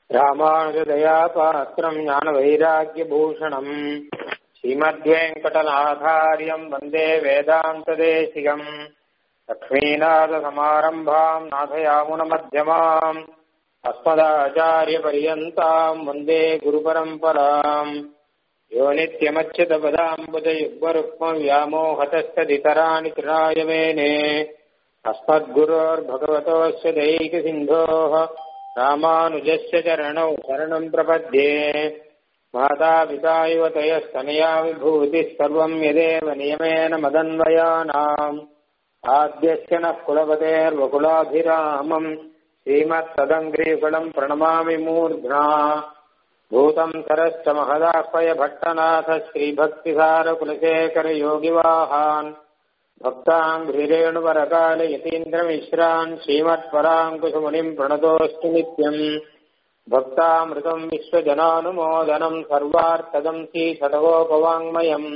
रामानुजदयापात्रम् ज्ञानवैराग्यभूषणम् श्रीमद्वेङ्कटनाथार्यम् वन्दे वेदान्तदेशिकम् लक्ष्मीनाथसमारम्भाम् नाथयामुनमध्यमाम् अस्मदाचार्यपर्यन्ताम् वन्दे गुरुपरम्पराम् यो नित्यमच्युतपदाम्बुजयुग्मरुक्मव्यामोहतस्तदितराणि तृणाय मेने अस्मद्गुरोर्भगवतोऽस्य दैकसिन्धोः रामानुजस्य चरणौ शरणम् प्रपद्ये मातापिता युवतयस्तनया विभूतिः सर्वम् यदेव नियमेन मदन्वयानाम् आद्यस्य नः कुलपतेर्वकुलाभिरामम् श्रीमत्तदङ्ग्रीकुलम् प्रणमामि मूर्ध्ना भूतम् सरश्च महदाह्वय भट्टनाथ श्रीभक्तिसारकुलशेखरयोगिवाहान् भक्ताङ्घ्रिरेणुवरकाल यतीन्द्रमिश्रान् श्रीमत्पराङ्कुशमुनिम् प्रणतोऽस्तु नित्यम् भक्तामृतम् विश्वजनानुमोदनम् सर्वार्थदम् श्रीषटकोपवाङ्मयम्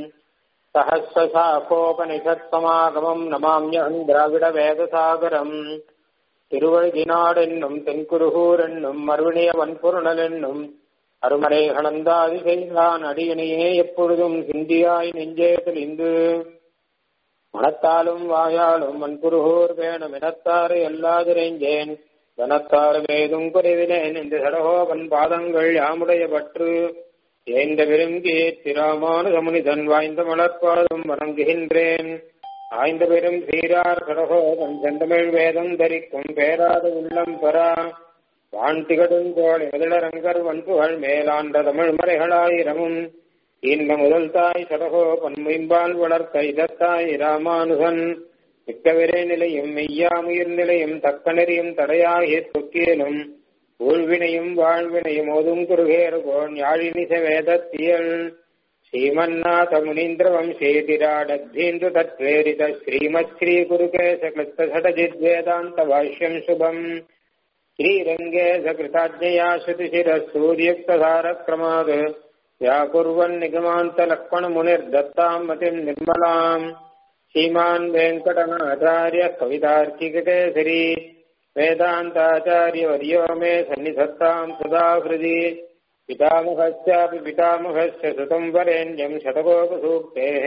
सहस्रशाखोपनिषत्समागमम् नमाम्यहम् द्राविडवेदसागरम् திருவழுதினாடென்னும் தென்குருகூரென்னும் மறுவினிய வன்பொருணலென்னும் அருமறை கணந்தாதி செய்தான் அடியணையே எப்பொழுதும் சிந்தியாய் நெஞ்சே தெளிந்து மனத்தாலும் வாயாலும் மண்குருகூர் வேணும் இனத்தாறு எல்லாதிரைஞ்சேன் தனத்தாறு மேதும் குறைவினேன் இந்த சடகோபன் பாதங்கள் யாமுடைய பற்று ஏந்த விரும்பி திராமானுதமுனிதன் வாய்ந்த மலர்பாதம் வணங்குகின்றேன் ஆய்ந்த பெரும் சீரார் கடகோதம் செந்தமிழ் வேதம் தரிக்கும் பேராத உள்ளம் பெறா வான் திகடுங்கோள் எதிலரங்கர் வன்புகள் மேலாண்ட தமிழ் மறைகளாயிரமும் இந்த முதல் தாய் சடகோ பன்மைம்பால் வளர்த்த இதத்தாய் ராமானுகன் மிக்கவிரை நிலையும் மெய்யாமுயிர் நிலையும் தக்க நெறியும் தடையாகி தொக்கியலும் ஊழ்வினையும் வாழ்வினையும் ஓதும் குருகேறுகோன் யாழினிச வேதத்தியல் श्रीमन्नाथ मुनीन्द्र वंशेतिराडद्धीन्द्र तत्प्रेरित श्रीमत् श्री गुरुकेश कृत्तषटजिद्वेदान्त भाष्यम् शुभम् श्रीरङ्गे सकृताज्ञया श्रुतिशिरः सूर्युक्तधारक्रमात् व्याकुर्वन् निगमान्तलक्ष्मणमुनिर्दत्ताम् मतिम् निर्मलाम् श्रीमान् वेङ्कटनाचार्य कवितार्किककेसरी वेदान्ताचार्यवर्यो मे सन्निधत्ताम् सदा हृदि पितामहस्यापि पितामहस्य सुतम् वरेण्यम् शतकोपसूक्तेः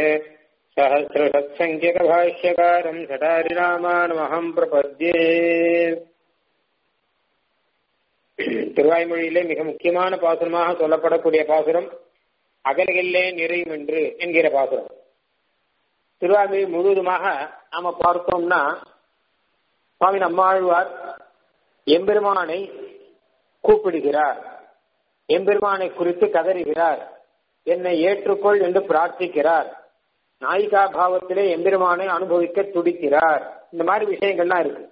सहस्रसत्सङ्ख्यकभाष्यकारम् षटारिरामानमहम् प्रपद्ये திருவாய்மொழியிலே மிக முக்கியமான பாசுரமாக சொல்லப்படக்கூடிய பாசுரம் அகலகில்லே நிறையும் என்று என்கிற பாசுரம் திருவாய்மொழி முழுவதுமாக நாம பார்த்தோம்னா சுவாமி நம்மாழ்வார் எம்பெருமானை கூப்பிடுகிறார் எம்பெருமானை குறித்து கதறுகிறார் என்னை ஏற்றுக்கொள் என்று பிரார்த்திக்கிறார் நாயிகா பாவத்திலே எம்பெருமானை அனுபவிக்க துடிக்கிறார் இந்த மாதிரி விஷயங்கள்லாம் இருக்கு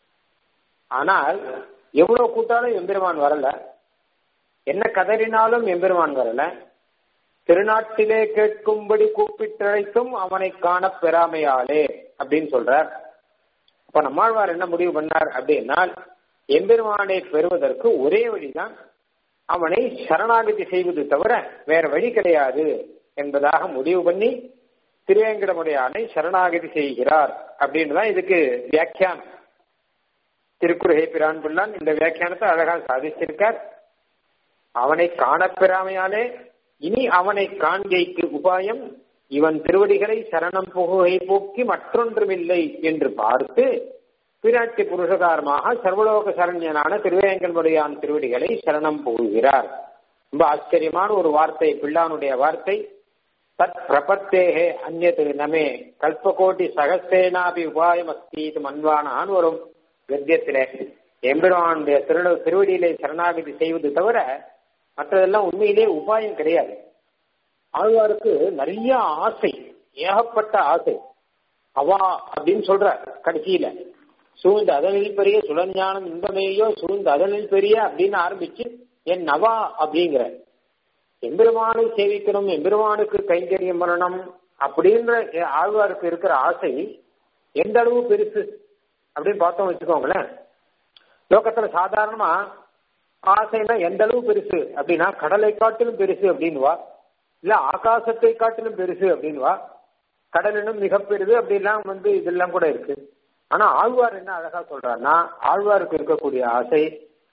ஆனால் எவ்வளவு கூட்டாலும் எம்பெருமான் வரல என்ன கதறினாலும் எம்பெருமான் வரல திருநாட்டிலே கேட்கும்படி கூப்பிட்டழைத்தும் அவனை காண பெறாமையாலே அப்படின்னு சொல்றார் அப்ப நம்மாழ்வார் என்ன முடிவு பண்ணார் அப்படின்னால் எம்பெருமானை பெறுவதற்கு ஒரே வழிதான் அவனை சரணாகதி செய்வது தவிர வேற வழி கிடையாது என்பதாக முடிவு பண்ணி திருவேங்கடமுடையானை சரணாகதி செய்கிறார் அப்படின்னு தான் இதுக்கு வியாக்கியானம் திருக்குறகை பிரான் பிள்ளான் இந்த வியாக்கியானத்தை அழகாக சாதிச்சிருக்கார் அவனை காணப்பெறாமையாலே இனி அவனை காண்கைக்கு உபாயம் இவன் திருவடிகளை சரணம் புகை போக்கி மற்றொன்றுமில்லை என்று பார்த்து பிராட்டி புருஷகாரமாக சர்வலோக சரண்யனான திருவேங்கல்முடையான் திருவடிகளை சரணம் புகுகிறார் ரொம்ப ஆச்சரியமான ஒரு வார்த்தை பிள்ளானுடைய வார்த்தை தத் பிரபத்தேகே அந்நது நமே கல்பகோட்டி சகசேனாபி உபாயம் அஸ்தி இது மன்வானான் வரும் கத்தியத்திலே எம்பெருமானுடைய திரு திருவடியிலே சரணாகதி செய்வது தவிர மற்றதெல்லாம் உண்மையிலே உபாயம் கிடையாது ஆழ்வாருக்கு நிறைய ஆசை ஏகப்பட்ட ஆசை அவா அப்படின்னு சொல்ற கடைசியில சூழ்ந்த அதனில் பெரிய சுழஞ்ஞானம் இன்பமேயோ சூழ்ந்த அதனில் பெரிய அப்படின்னு ஆரம்பிச்சு என் நவா அப்படிங்கிற எம்பெருமானை சேவிக்கணும் எம்பெருமானுக்கு கைங்கரியம் பண்ணணும் அப்படின்ற ஆழ்வாருக்கு இருக்கிற ஆசை எந்த அளவு பெருசு அப்படின்னு பார்த்தோம் வச்சுக்கோங்களேன் லோகத்துல சாதாரணமா ஆசைன்னா எந்த அளவு பெருசு அப்படின்னா கடலை காட்டிலும் பெருசு அப்படின்வா இல்ல ஆகாசத்தை காட்டிலும் பெருசு அப்படின்வா கடலினும் மிக பெருது அப்படிலாம் வந்து இதெல்லாம் கூட இருக்கு ஆனா ஆழ்வார் என்ன அழகா சொல்றாருன்னா ஆழ்வாருக்கு இருக்கக்கூடிய ஆசை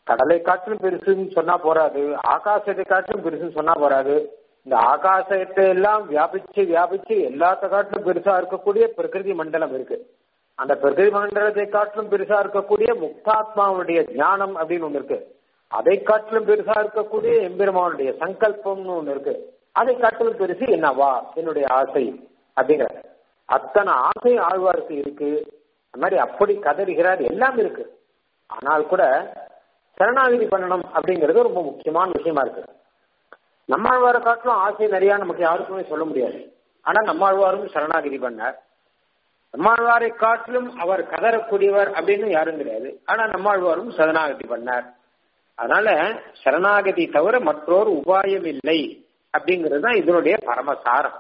கடலை காட்டிலும் பெருசுன்னு சொன்னா போறாது ஆகாசத்தை காட்டிலும் பெருசுன்னு சொன்னா போறாது இந்த ஆகாசத்தை எல்லாம் வியாபிச்சு வியாபிச்சு எல்லாத்த காட்டிலும் பெருசா இருக்கக்கூடிய பிரகிருதி மண்டலம் இருக்கு அந்த பிரகிருதி மண்டலத்தை காட்டிலும் பெருசா இருக்கக்கூடிய முக்தாத்மாவுடைய ஞானம் அப்படின்னு ஒண்ணு இருக்கு அதை காட்டிலும் பெருசா இருக்கக்கூடிய எம்பெருமானுடைய சங்கல்பம்னு ஒண்ணு இருக்கு அதை காட்டிலும் பெருசு என்னவா என்னுடைய ஆசை அப்படிங்கிற அத்தனை ஆசை ஆழ்வாருக்கு இருக்கு அந்த மாதிரி அப்படி கதறுகிறார் எல்லாம் இருக்கு ஆனால் கூட சரணாகதி பண்ணணும் அப்படிங்கிறது ரொம்ப முக்கியமான விஷயமா இருக்கு நம்மாழ்வாரை காட்டிலும் ஆசை நிறைய நமக்கு யாருக்குமே சொல்ல முடியாது ஆனா நம்மாழ்வாரும் சரணாகதி பண்ணார் நம்மாழ்வாரை காட்டிலும் அவர் கதறக்கூடியவர் அப்படின்னு யாரும் கிடையாது ஆனா நம்மாழ்வாரும் சரணாகதி பண்ணார் அதனால சரணாகதி தவிர மற்றொரு உபாயம் இல்லை அப்படிங்கிறது தான் இதனுடைய பரமசாரம்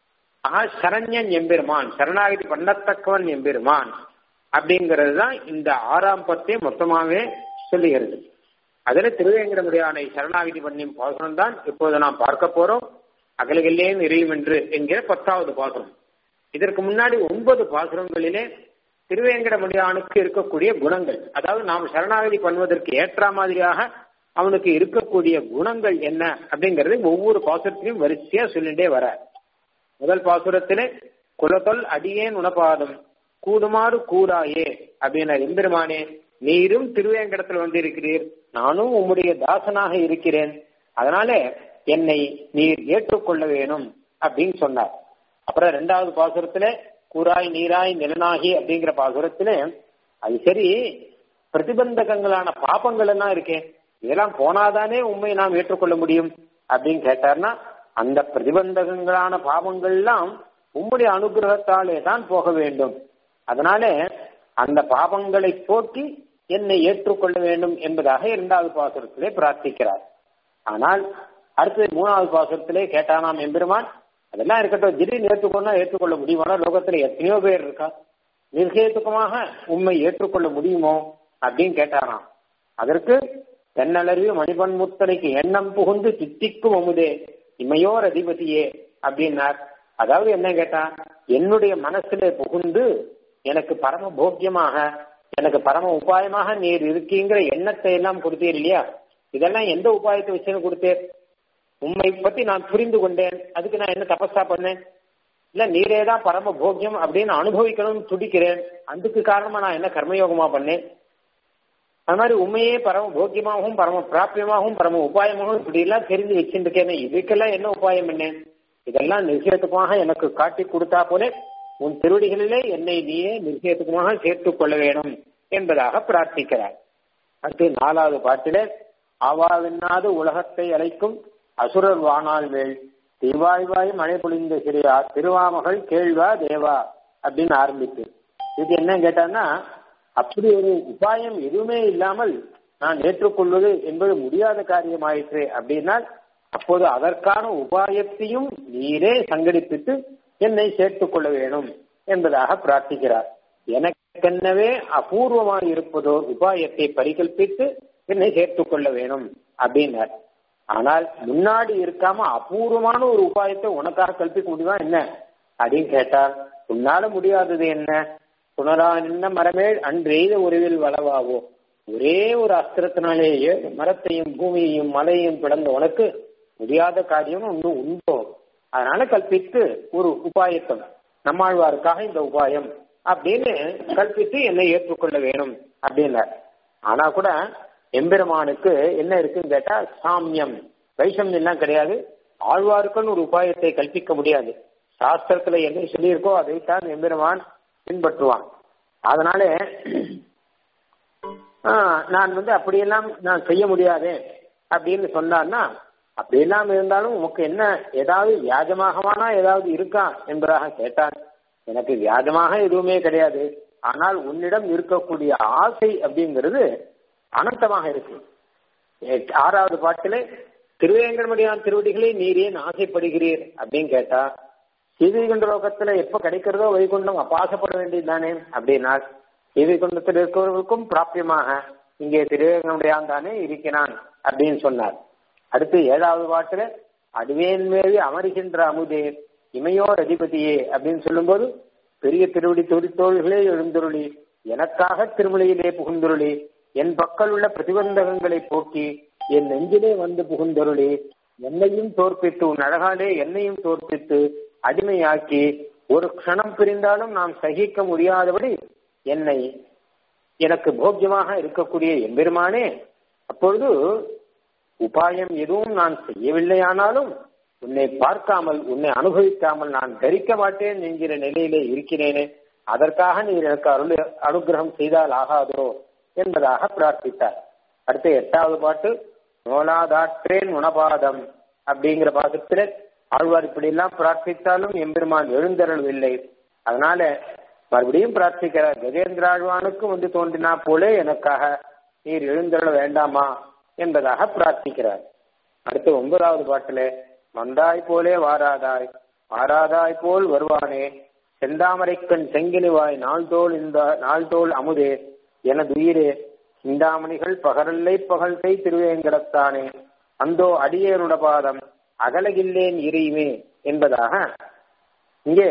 ஆஹா சரண்யன் எம்பெருமான் சரணாகதி பண்ணத்தக்கவன் எம்பெருமான் அப்படிங்கிறது தான் இந்த ஆறாம் பத்தே மொத்தமாவே சொல்லுகிறது அதுல திருவேங்கடமுடியானை சரணாகதி பண்ணியும் பாசனம் தான் இப்போது நாம் பார்க்க போறோம் அகலகிலே நிறையும் என்று என்கிற பத்தாவது பாசனம் இதற்கு முன்னாடி ஒன்பது பாசுரங்களிலே திருவேங்கடமுடியானுக்கு இருக்கக்கூடிய குணங்கள் அதாவது நாம் சரணாகதி பண்ணுவதற்கு ஏற்ற மாதிரியாக அவனுக்கு இருக்கக்கூடிய குணங்கள் என்ன அப்படிங்கறது ஒவ்வொரு பாசுரத்திலையும் வரிசையா சொல்லிட்டே வர முதல் பாசுரத்திலே குலத்தொல் அடியேன் உணபாதம் கூடுமாறு கூறாயே அப்படின்னா எம்பெருமானே நீரும் திருவேங்கடத்தில் வந்திருக்கிறீர் நானும் உம்முடைய தாசனாக இருக்கிறேன் அதனால என்னை நீர் ஏற்றுக்கொள்ள வேணும் அப்படின்னு சொன்னார் அப்புறம் ரெண்டாவது பாசுரத்துல கூறாய் நீராய் நிலனாகி அப்படிங்கிற பாசுரத்துல அது சரி பிரதிபந்தகங்களான பாப்பங்கள் எல்லாம் இருக்கேன் இதெல்லாம் போனாதானே உண்மை நாம் ஏற்றுக்கொள்ள முடியும் அப்படின்னு கேட்டார்னா அந்த பிரதிபந்தகங்களான பாவங்கள்லாம் உம்முடைய அனுகிரகத்தாலே தான் போக வேண்டும் அதனால அந்த பாவங்களை போக்கி என்னை ஏற்றுக்கொள்ள வேண்டும் என்பதாக இரண்டாவது பாசுரத்திலே பிரார்த்திக்கிறார் ஆனால் அடுத்தது மூணாவது பாசுரத்திலே கேட்டானாம் எம்பெருமான் அதெல்லாம் இருக்கட்டும் திடீர்னு ஏற்றுக்கொண்டா ஏற்றுக்கொள்ள முடியுமானா லோகத்துல எத்தனையோ பேர் இருக்கா நிர்கேத்துக்கமாக உண்மை ஏற்றுக்கொள்ள முடியுமோ அப்படின்னு கேட்டாராம் அதற்கு தென்னலறிவு மணிபன் முத்தனைக்கு எண்ணம் புகுந்து தித்திக்கும் அமுதே இமையோர் அதிபதியே அப்படின்னார் அதாவது என்ன கேட்டா என்னுடைய மனசுல புகுந்து எனக்கு பரம போக்கியமாக எனக்கு பரம உபாயமாக நீர் இருக்கீங்கிற எண்ணத்தை எல்லாம் கொடுத்தீர் இல்லையா இதெல்லாம் எந்த உபாயத்தை வச்சுன்னு கொடுத்தேன் உண்மை பத்தி நான் புரிந்து கொண்டேன் அதுக்கு நான் என்ன தபஸா பண்ணேன் இல்ல நீரே தான் பரம போக்கியம் அப்படின்னு அனுபவிக்கணும்னு துடிக்கிறேன் அதுக்கு காரணமா நான் என்ன கர்மயோகமா பண்ணேன் அது மாதிரி உண்மையே பரம போக்கியமாகவும் பரம பிராபியமாகவும் பரம உபாயமாகவும் இப்படி எல்லாம் தெரிஞ்சு வச்சுருக்கேனே இதுக்கெல்லாம் என்ன உபாயம் என்ன இதெல்லாம் நிச்சயத்துக்குமாக எனக்கு காட்டி கொடுத்தா போல உன் திருவடிகளிலே என்னை நீயே நிச்சயத்துக்குமாக சேர்த்துக் கொள்ள வேணும் என்பதாக பிரார்த்திக்கிறார் அடுத்து நாலாவது பாட்டிலே ஆவாவின்னாது உலகத்தை அழைக்கும் அசுரர் வானால் மேல் திருவாய்வாய் மழை பொழிந்த சிறியா திருவாமகள் கேள்வா தேவா அப்படின்னு ஆரம்பித்து இது என்ன கேட்டான்னா அப்படி ஒரு உபாயம் எதுவுமே இல்லாமல் நான் ஏற்றுக்கொள்வது என்பது முடியாத காரியமாயிற்று அப்படின்னால் அப்போது அதற்கான உபாயத்தையும் நீரே சங்கடிப்பித்து என்னை சேர்த்துக் கொள்ள வேணும் என்பதாக பிரார்த்திக்கிறார் எனக்கென்னவே அபூர்வமாக இருப்பதோ உபாயத்தை பரிகல்பித்து என்னை சேர்த்துக் கொள்ள வேணும் அப்படின்னார் ஆனால் முன்னாடி இருக்காம அபூர்வமான ஒரு உபாயத்தை உனக்காக கல்பிக்க முடியுமா என்ன அப்படின்னு கேட்டார் உன்னால முடியாதது என்ன புனரா நின்ன மரமேல் அன்றெய்த உருவில் வளவாவோ ஒரே ஒரு அஸ்திரத்தினாலேயே மரத்தையும் பூமியையும் மலையையும் பிளந்த உனக்கு முடியாத காரியம் ஒன்றும் உண்டோ அதனால கல்பித்து ஒரு உபாயத்தம் நம்மாழ்வாருக்காக இந்த உபாயம் அப்படின்னு கல்பித்து என்னை ஏற்றுக்கொள்ள வேணும் அப்படின்னார் ஆனா கூட எம்பெருமானுக்கு என்ன இருக்குன்னு கேட்டா சாமியம் வைஷமியம் எல்லாம் கிடையாது ஆழ்வாருக்குன்னு ஒரு உபாயத்தை கல்பிக்க முடியாது சாஸ்திரத்துல என்ன சொல்லியிருக்கோ அதைத்தான் எம்பெருமான் பின்பற்றுவான் அதனால நான் வந்து அப்படியெல்லாம் நான் செய்ய முடியாது அப்படின்னு சொன்னார்னா அப்படியெல்லாம் இருந்தாலும் உனக்கு என்ன ஏதாவது வியாஜமாகவானா ஏதாவது இருக்கா என்பதாக கேட்டான் எனக்கு வியாஜமாக எதுவுமே கிடையாது ஆனால் உன்னிடம் இருக்கக்கூடிய ஆசை அப்படிங்கிறது அனந்தமாக இருக்கு ஆறாவது பாட்டிலே திருவேங்கடமடியான் திருவடிகளை நீர் ஏன் ஆசைப்படுகிறீர் அப்படின்னு கேட்டா சீதைகுண்ட லோகத்துல எப்ப கிடைக்கிறதோ வைகுண்டம் அப்ப ஆசைப்பட வேண்டியது தானே அப்படின்னா சீதைகுண்டத்தில் இருக்கிறவர்களுக்கும் பிராபியமாக இங்கே திருவேங்கடமுடியான் தானே இருக்கிறான் அப்படின்னு சொன்னார் அடுத்து ஏழாவது பாட்டுல அடிவேன் மேவி அமருகின்ற அமுதே இமையோர் அதிபதியே அப்படின்னு சொல்லும்போது பெரிய திருவடி தொழிற்தோள்களே எழுந்துருளி எனக்காக திருமலையிலே புகுந்துருளி என் பக்கல் உள்ள பிரதிபந்தகங்களை போக்கி என் நெஞ்சிலே வந்து புகுந்தருளி என்னையும் தோற்பித்து உன் அழகாலே என்னையும் தோற்பித்து அடிமையாக்கி ஒரு க்ஷணம் பிரிந்தாலும் நாம் சகிக்க முடியாதபடி என்னை எனக்கு போக்கியமாக இருக்கக்கூடிய எம்பெருமானே அப்பொழுது உபாயம் எதுவும் நான் செய்யவில்லையானாலும் உன்னை பார்க்காமல் உன்னை அனுபவிக்காமல் நான் தரிக்க மாட்டேன் என்கிற நிலையிலே இருக்கிறேனே அதற்காக நீர் எனக்கு அருள் அனுகிரகம் செய்தால் ஆகாதோ என்பதாக பிரார்த்தித்தார் அடுத்த எட்டாவது பாட்டு நோலாதாற்றேன் உணபாதம் அப்படிங்கிற பாசத்துல ஆழ்வார் இப்படி எல்லாம் பிரார்த்தித்தாலும் எம்பெருமான் எழுந்தருளவில்லை அதனால மறுபடியும் பிரார்த்திக்கிறார் கஜேந்திர ஆழ்வானுக்கு வந்து தோன்றினா போலே எனக்காக நீர் எழுந்தருள வேண்டாமா என்பதாக பிரார்த்திக்கிறார் அடுத்து ஒன்பதாவது பாட்டுல வந்தாய் போலே வாராதாய் வாராதாய் போல் வருவானே செந்தாமரைக்கண் செங்கினிவாய் நாள்தோள் இந்த நாள்தோள் அமுதே எனது உயிரே சிந்தாமணிகள் பகரல்லை பகல்கை திருவேங்கடத்தானே அந்தோ அடியேனுட பாதம் அகலகில்லேன் இறையுமே என்பதாக இங்கே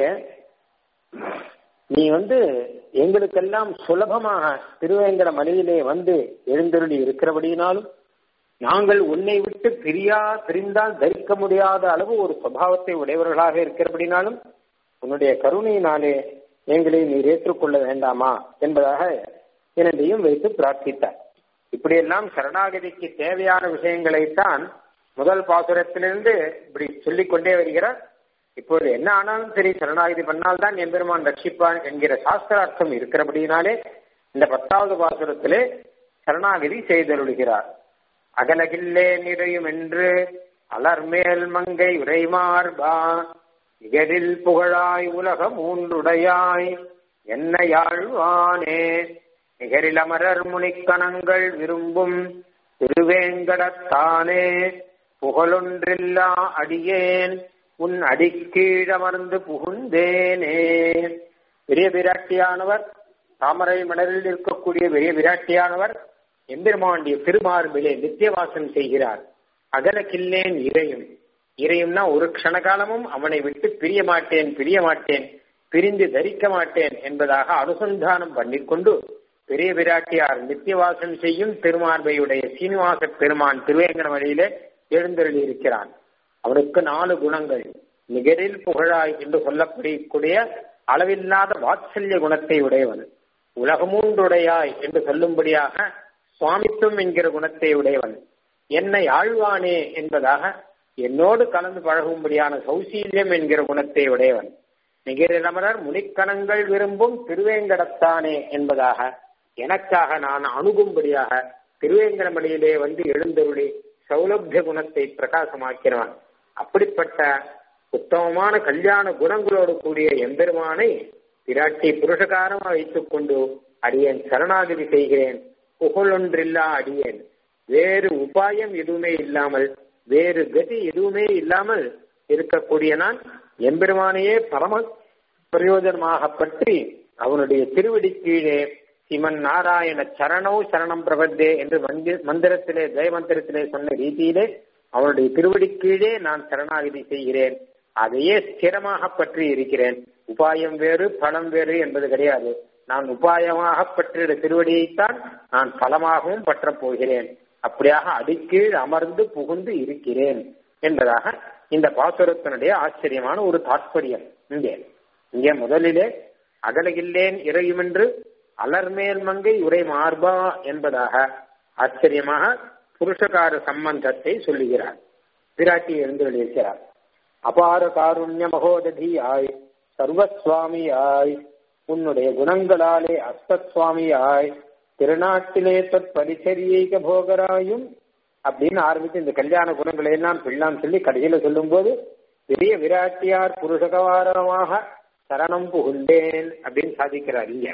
நீ வந்து எங்களுக்கெல்லாம் சுலபமாக திருவேங்கட மலையிலே வந்து எழுந்தருளி இருக்கிறபடியினாலும் நாங்கள் உன்னை விட்டு பிரியா பிரிந்தால் தரிக்க முடியாத அளவு ஒரு சுபாவத்தை உடையவர்களாக இருக்கிறபடினாலும் உன்னுடைய கருணையினாலே எங்களை நீர் ஏற்றுக்கொள்ள வேண்டாமா என்பதாக இரண்டையும் வைத்து பிரார்த்தித்தார் இப்படியெல்லாம் சரணாகதிக்கு தேவையான விஷயங்களைத்தான் முதல் பாசுரத்திலிருந்து இப்படி சொல்லிக் கொண்டே வருகிறார் இப்பொழுது என்ன ஆனாலும் சரி சரணாகதி பண்ணால்தான் எம்பெருமான் ரட்சிப்பான் என்கிற சாஸ்திரார்த்தம் இருக்கிறபடினாலே இந்த பத்தாவது பாசுரத்திலே சரணாகதி செய்தருளுகிறார் அகலகில்லே நிறையும் என்று அலர்மேல் மங்கை உரைமார்பா நிகரில் புகழாய் உலக மூன்றுடையாய் என்ன யாழ்வானே நிகரில் அமரர் முனிக்கணங்கள் விரும்பும் திருவேங்கடத்தானே புகழொன்றில்லா அடியேன் உன் அடிக்கீழமர்ந்து புகுந்தேனே பெரிய விராட்டியானவர் தாமரை மலரில் இருக்கக்கூடிய பெரிய விராட்டியானவர் எம்பெருமாண்டிய திருமார்பிலே நித்தியவாசம் செய்கிறார் அகல கில்லேன் இறையும் இறையும்னா ஒரு க்ஷணகாலமும் அவனை விட்டு பிரிய மாட்டேன் பிரிய மாட்டேன் பிரிந்து தரிக்க மாட்டேன் என்பதாக அனுசந்தானம் பண்ணிக்கொண்டு பெரிய விராட்டியார் நித்தியவாசம் செய்யும் திருமார்பையுடைய சீனிவாச பெருமான் திருவேங்கட வழியிலே எழுந்தருளி இருக்கிறான் அவனுக்கு நாலு குணங்கள் நிகரில் புகழாய் என்று சொல்லப்படக்கூடிய அளவில்லாத வாத்சல்ய குணத்தை உடையவன் உலகமூன்றுடையாய் என்று சொல்லும்படியாக சுவாமித்துவம் என்கிற குணத்தை உடையவன் என்னை ஆழ்வானே என்பதாக என்னோடு கலந்து பழகும்படியான சௌசீல்யம் என்கிற குணத்தை உடையவன் நிகரிலமரர் முனிக்கணங்கள் விரும்பும் திருவேங்கடத்தானே என்பதாக எனக்காக நான் அணுகும்படியாக திருவேங்கடமலையிலே வந்து எழுந்தருளி சௌலபிய குணத்தை பிரகாசமாக்கிறவன் அப்படிப்பட்ட உத்தமமான கல்யாண குணங்களோடு கூடிய எம்பெருமானை பிராட்டி புருஷகாரமாக வைத்துக் கொண்டு அடியேன் சரணாகதி செய்கிறேன் புகழொன்றில்லா அடியேன் வேறு உபாயம் எதுவுமே இல்லாமல் வேறு கதி எதுவுமே இல்லாமல் இருக்கக்கூடிய நான் எம்பெருமானையே பரம பிரயோஜனமாக பற்றி அவனுடைய திருவடி கீழே சிமன் நாராயண சரணோ சரணம் பிரபத்தே என்று மந்திரத்திலே ஜெயமந்திரத்திலே சொன்ன ரீதியிலே அவனுடைய திருவடி கீழே நான் சரணாகதி செய்கிறேன் அதையே ஸ்திரமாக பற்றி இருக்கிறேன் உபாயம் வேறு பலம் வேறு என்பது கிடையாது நான் உபாயமாக பற்றிட திருவடியைத்தான் நான் பலமாகவும் பற்றப் போகிறேன் அப்படியாக அடிக்கீழ் அமர்ந்து புகுந்து இருக்கிறேன் என்பதாக இந்த பாசுரத்தினுடைய ஆச்சரியமான ஒரு தாற்பயம் இங்கே இங்கே முதலிலே அகலகில்லேன் இறையுமென்று அலர்மேல் மங்கை உரை மார்பா என்பதாக ஆச்சரியமாக புருஷகார சம்பந்தத்தை சொல்லுகிறார் பிராட்டி எழுந்திருக்கிறார் அபார காருண்ய மகோததியாய் சர்வசுவாமியாய் உன்னுடைய குணங்களாலே அஸ்தசுவாமியாய் திருநாட்டிலே தொற் பரிசரியைக போகராயும் அப்படின்னு ஆரம்பித்து இந்த கல்யாண குணங்களை எல்லாம் பிள்ளாம் சொல்லி கடைசியில சொல்லும் போது பெரிய விராட்டியார் புருஷகவாரமாக சரணம் புகுந்தேன் அப்படின்னு சாதிக்கிறார் இங்க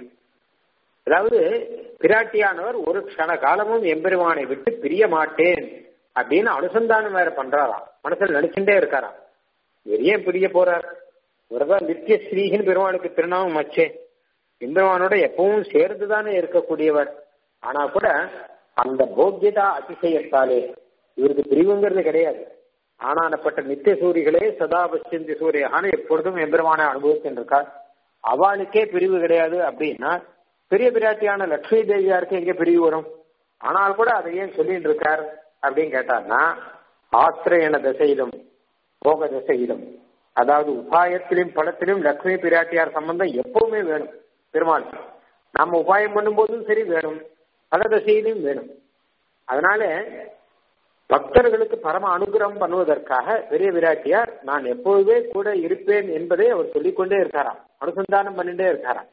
அதாவது பிராட்டியானவர் ஒரு க்ஷண காலமும் எம்பெருமானை விட்டு பிரிய மாட்டேன் அப்படின்னு அனுசந்தானம் வேற பண்றாராம் மனசுல நினைச்சுட்டே இருக்காராம் பெரிய பிரிய போறார் ஒருதான் நித்திய ஸ்ரீகின் பெருமானுக்கு திருநாமம் வச்சே எம்பெருமானோட எப்பவும் சேர்ந்துதானே இருக்கக்கூடியவர் ஆனா கூட அந்த போக்கியதா அதிசயத்தாலே இவருக்கு பிரிவுங்கிறது கிடையாது ஆனானப்பட்ட நித்திய சூரிகளே சதா பஷ்யந்தி சூரியகான எப்பொழுதும் எம்பெருமான அனுபவிச்சுருக்கார் அவளுக்கே பிரிவு கிடையாது அப்படின்னா பெரிய பிராட்டியான லட்சுமி தேவியாருக்கு எங்க பிரிவு வரும் ஆனால் கூட அதை ஏன் சொல்லிட்டு இருக்கார் அப்படின்னு கேட்டார்னா ஆசிரியன திசையிலும் போக திசையிலும் அதாவது உபாயத்திலும் படத்திலும் லக்ஷ்மி பிராட்டியார் சம்பந்தம் எப்பவுமே வேணும் பெருமாள் நாம உபாயம் பண்ணும்போதும் சரி வேணும் பல திசையிலும் வேணும் அதனால பக்தர்களுக்கு பரம அனுகிரகம் பண்ணுவதற்காக பெரிய விராட்டியார் நான் எப்பொழுதே கூட இருப்பேன் என்பதை அவர் சொல்லிக்கொண்டே இருக்காராம் அனுசந்தானம் பண்ணிட்டே இருக்காராம்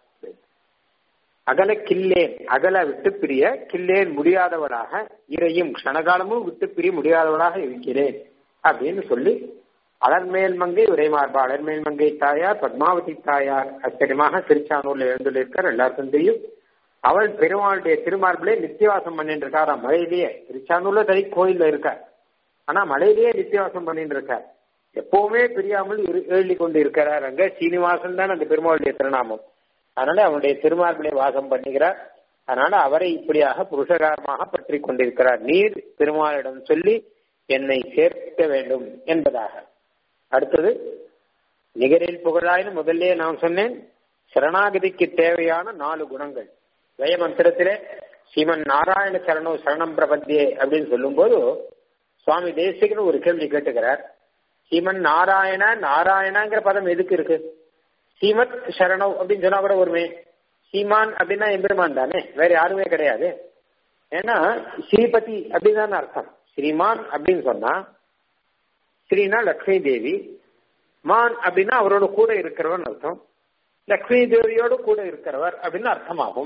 அகல கில்லேன் அகல விட்டு பிரிய கில்லேன் முடியாதவளாக இறையும் க்ஷணகாலமும் விட்டு பிரிய முடியாதவளாக இருக்கிறேன் அப்படின்னு சொல்லி அலர்மேல் மங்கை உரைமார்பா அலர்மேல் மங்கை தாயார் பத்மாவதி தாயார் ஆச்சரியமாக திருச்சானூர்ல எழுந்துள்ளிருக்கார் எல்லாருக்கும் தெரியும் அவள் பெருமாளுடைய திருமார்பிலே நித்தியவாசம் பண்ணிட்டு இருக்காரா மலையிலேயே திருச்சானூர்ல தனி கோயில்ல இருக்கார் ஆனா மலையிலேயே நித்தியவாசம் பண்ணிட்டு இருக்கார் எப்பவுமே பிரியாமல் எழுதி கொண்டு இருக்கிறார் அங்க சீனிவாசன் தான் அந்த பெருமாளுடைய திருநாமம் அதனால அவனுடைய திருமார்பிலே வாசம் பண்ணுகிறார் அதனால அவரை இப்படியாக புருஷகாரமாக பற்றி கொண்டிருக்கிறார் நீர் திருமாலிடம் சொல்லி என்னை சேர்க்க வேண்டும் என்பதாக அடுத்தது நிகரில் புகழாயின்னு முதல்ல நான் சொன்னேன் சரணாகதிக்கு தேவையான நாலு குணங்கள் ஜெய மந்திரத்திலே ஸ்ரீமன் நாராயண சரணம் சரணம் பிரபத்தியே அப்படின்னு சொல்லும் போது சுவாமி தேசிகன் ஒரு கேள்வி கேட்டுக்கிறார் ஸ்ரீமன் நாராயண நாராயணங்கிற பதம் எதுக்கு இருக்கு ஸ்ரீமத் சரணம் அப்படின்னு சொன்னா கூட ஒருமே சீமான் அப்படின்னா எம்பெருமான் தானே வேற யாருமே கிடையாது ஏன்னா ஸ்ரீபதி அப்படின்னு அர்த்தம் ஸ்ரீமான் அப்படின்னு சொன்னா ஸ்ரீனா லக்ஷ்மி தேவி மான் அப்படின்னா அவரோட கூட இருக்கிறவன் அர்த்தம் லக்ஷ்மி தேவியோடு கூட இருக்கிறவர் அப்படின்னு அர்த்தமாகும்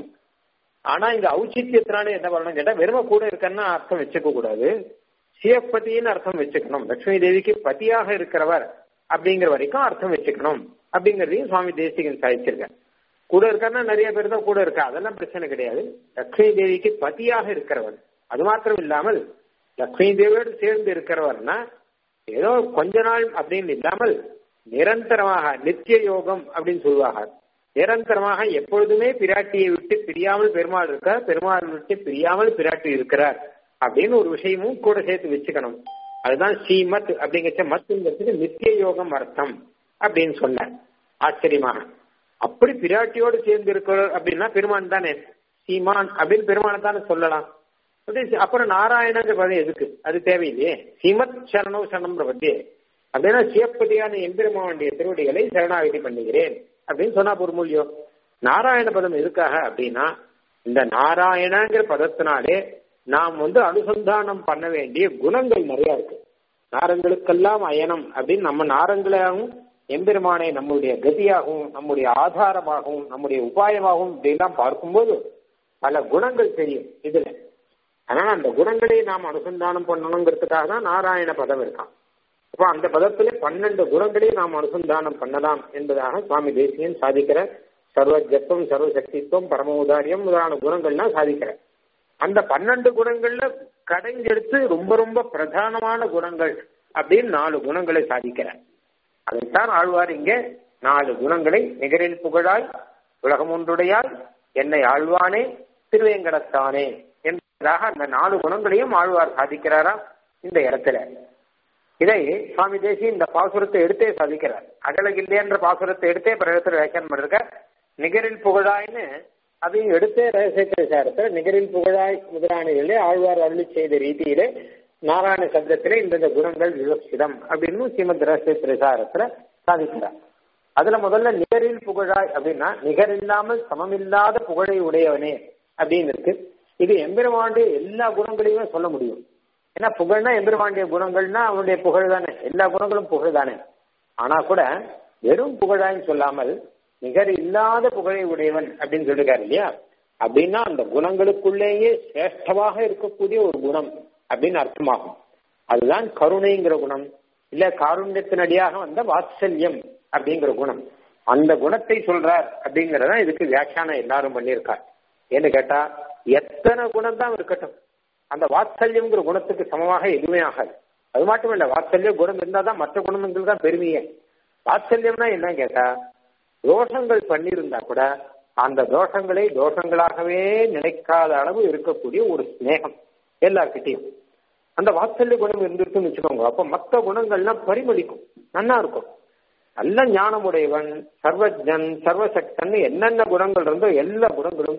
ஆனா இந்த ஔச்சித்யத்தினால என்ன பண்ணணும் கேட்டா வெறும கூட இருக்கன்னா அர்த்தம் வச்சுக்க கூடாது சிவபதினு அர்த்தம் வச்சுக்கணும் லட்சுமி தேவிக்கு பதியாக இருக்கிறவர் அப்படிங்கிற வரைக்கும் அர்த்தம் வச்சுக்கணும் அப்படிங்கறதையும் சுவாமி தேசிகன் சாதிச்சிருக்கார் கூட இருக்காருன்னா நிறைய பேர் தான் கூட இருக்கா அதெல்லாம் பிரச்சனை கிடையாது லக்ஷ்மி தேவிக்கு பதியாக இருக்கிறவர் அது மாத்திரம் இல்லாமல் லக்ஷ்மி தேவியோடு சேர்ந்து இருக்கிறவர்னா ஏதோ கொஞ்ச நாள் அப்படின்னு இல்லாமல் நிரந்தரமாக நித்திய யோகம் அப்படின்னு சொல்லுவாங்க நிரந்தரமாக எப்பொழுதுமே பிராட்டியை விட்டு பிரியாமல் பெருமாள் இருக்கார் பெருமாள் விட்டு பிரியாமல் பிராட்டி இருக்கிறார் அப்படின்னு ஒரு விஷயமும் கூட சேர்த்து வச்சுக்கணும் அதுதான் ஸ்ரீமத் அப்படிங்கிற மத்துங்கிறதுக்கு நித்திய யோகம் அர்த்தம் அப்படின்னு சொன்னார் ஆச்சரியமாக அப்படி பிராட்டியோடு சேர்ந்து இருக்கிறார் அப்படின்னா பெருமான் தானே சீமான் அப்படின்னு பெருமானை தானே சொல்லலாம் அப்புறம் நாராயணங்கிற பதம் எதுக்கு அது தேவையில்லையே சீமத் சரணோ சரணம் பிரபத்தி அப்படின்னா சிவப்பதியான எம்பெருமானுடைய திருவடிகளை சரணாகதி பண்ணுகிறேன் அப்படின்னு சொன்னா ஒரு மூலியம் நாராயண பதம் எதுக்காக அப்படின்னா இந்த நாராயணங்கிற பதத்தினாலே நாம் வந்து அனுசந்தானம் பண்ண வேண்டிய குணங்கள் நிறைய இருக்கு நாரங்களுக்கெல்லாம் அயனம் அப்படின்னு நம்ம நாரங்களாகவும் எம்பெருமானை நம்முடைய கதியாகவும் நம்முடைய ஆதாரமாகவும் நம்முடைய உபாயமாகவும் இப்படிலாம் பார்க்கும்போது பல குணங்கள் தெரியும் இதுல அதனால அந்த குணங்களை நாம் அனுசந்தானம் பண்ணணுங்கிறதுக்காக தான் நாராயண பதம் இருக்கான் அப்ப அந்த பதத்திலே பன்னெண்டு குணங்களை நாம் அனுசந்தானம் பண்ணலாம் என்பதாக சுவாமி தேசியன் சாதிக்கிற சர்வஜத்துவம் சர்வசக்தித்துவம் பரமோதாரியம் முதலான குணங்கள்லாம் சாதிக்கிற அந்த பன்னெண்டு குணங்கள்ல கடைஞ்செடுத்து ரொம்ப ரொம்ப பிரதானமான குணங்கள் அப்படின்னு நாலு குணங்களை சாதிக்கிற அதைத்தான் ஆழ்வார் இங்க நாலு குணங்களை நிகரில் புகழாய் உலகம் ஒன்றுடையாய் என்னை ஆழ்வானே திருவேங்கடத்தானே என்பதாக அந்த நாலு குணங்களையும் ஆழ்வார் சாதிக்கிறாரா இந்த இடத்துல இதை சுவாமி தேசி இந்த பாசுரத்தை எடுத்தே சாதிக்கிறார் அகலகில்லேன்ற பாசுரத்தை எடுத்தே பிரகத்தில் வியாக்கியானம் பண்ணிருக்க நிகரில் புகழாய்னு அதையும் எடுத்தே ரகசியத்திரை சாரத்தில் நிகரில் புகழாய் முதலானிகளே ஆழ்வார் அருளி செய்த ரீதியிலே நாராயண சப்தத்திலே இந்த குணங்கள் விவசிதம் அப்படின்னு ஸ்ரீமத் ரகசியத்திரை சாரத்துல சாதிக்கிறார் அதுல முதல்ல நிகரில் புகழாய் அப்படின்னா நிகர் இல்லாமல் சமமில்லாத புகழை உடையவனே அப்படின்னு இருக்கு இது எம்பெருமானுடைய எல்லா குணங்களையுமே சொல்ல முடியும் ஏன்னா புகழ்னா எம்பெருமானுடைய குணங்கள்னா அவனுடைய புகழ் தானே எல்லா குணங்களும் புகழ் தானே ஆனா கூட வெறும் புகழான்னு சொல்லாமல் நிகர் இல்லாத புகழை உடையவன் அப்படின்னு சொல்லிருக்காரு இல்லையா அப்படின்னா அந்த குணங்களுக்குள்ளேயே சிரேஷ்டமாக இருக்கக்கூடிய ஒரு குணம் அப்படின்னு அர்த்தமாகும் அதுதான் கருணைங்கிற குணம் இல்ல காருண்யத்தினடியாக வந்த வாத்சல்யம் அப்படிங்கிற குணம் அந்த குணத்தை சொல்றார் அப்படிங்கறதான் இதுக்கு வியாக்கியானம் எல்லாரும் பண்ணியிருக்கார் ஏன்னு கேட்டா எத்தனை குணம் தான் இருக்கட்டும் அந்த வாத்சல்யம்ங்கிற குணத்துக்கு சமமாக எதுவுமே ஆகாது அது மட்டும் இல்ல வாத்சல்ய குணம் இருந்தால் தான் மற்ற குணங்கள் தான் பெருமையே வாத்சல்யம்னா என்ன கேட்டா தோஷங்கள் பண்ணியிருந்தா கூட அந்த தோஷங்களை தோஷங்களாகவே நினைக்காத அளவு இருக்கக்கூடிய ஒரு ஸ்நேகம் எல்லார்கிட்டையும் அந்த வாத்சல்ய குணம் இருந்துருக்குன்னு வச்சுக்கோங்க அப்ப மற்ற குணங்கள்லாம் பரிமளிக்கும் நல்லா இருக்கும் நல்ல ஞானமுடையவன் சர்வஜன் சர்வசக்தன் என்னென்ன குணங்கள் இருந்தோ எல்லா குணங்களும்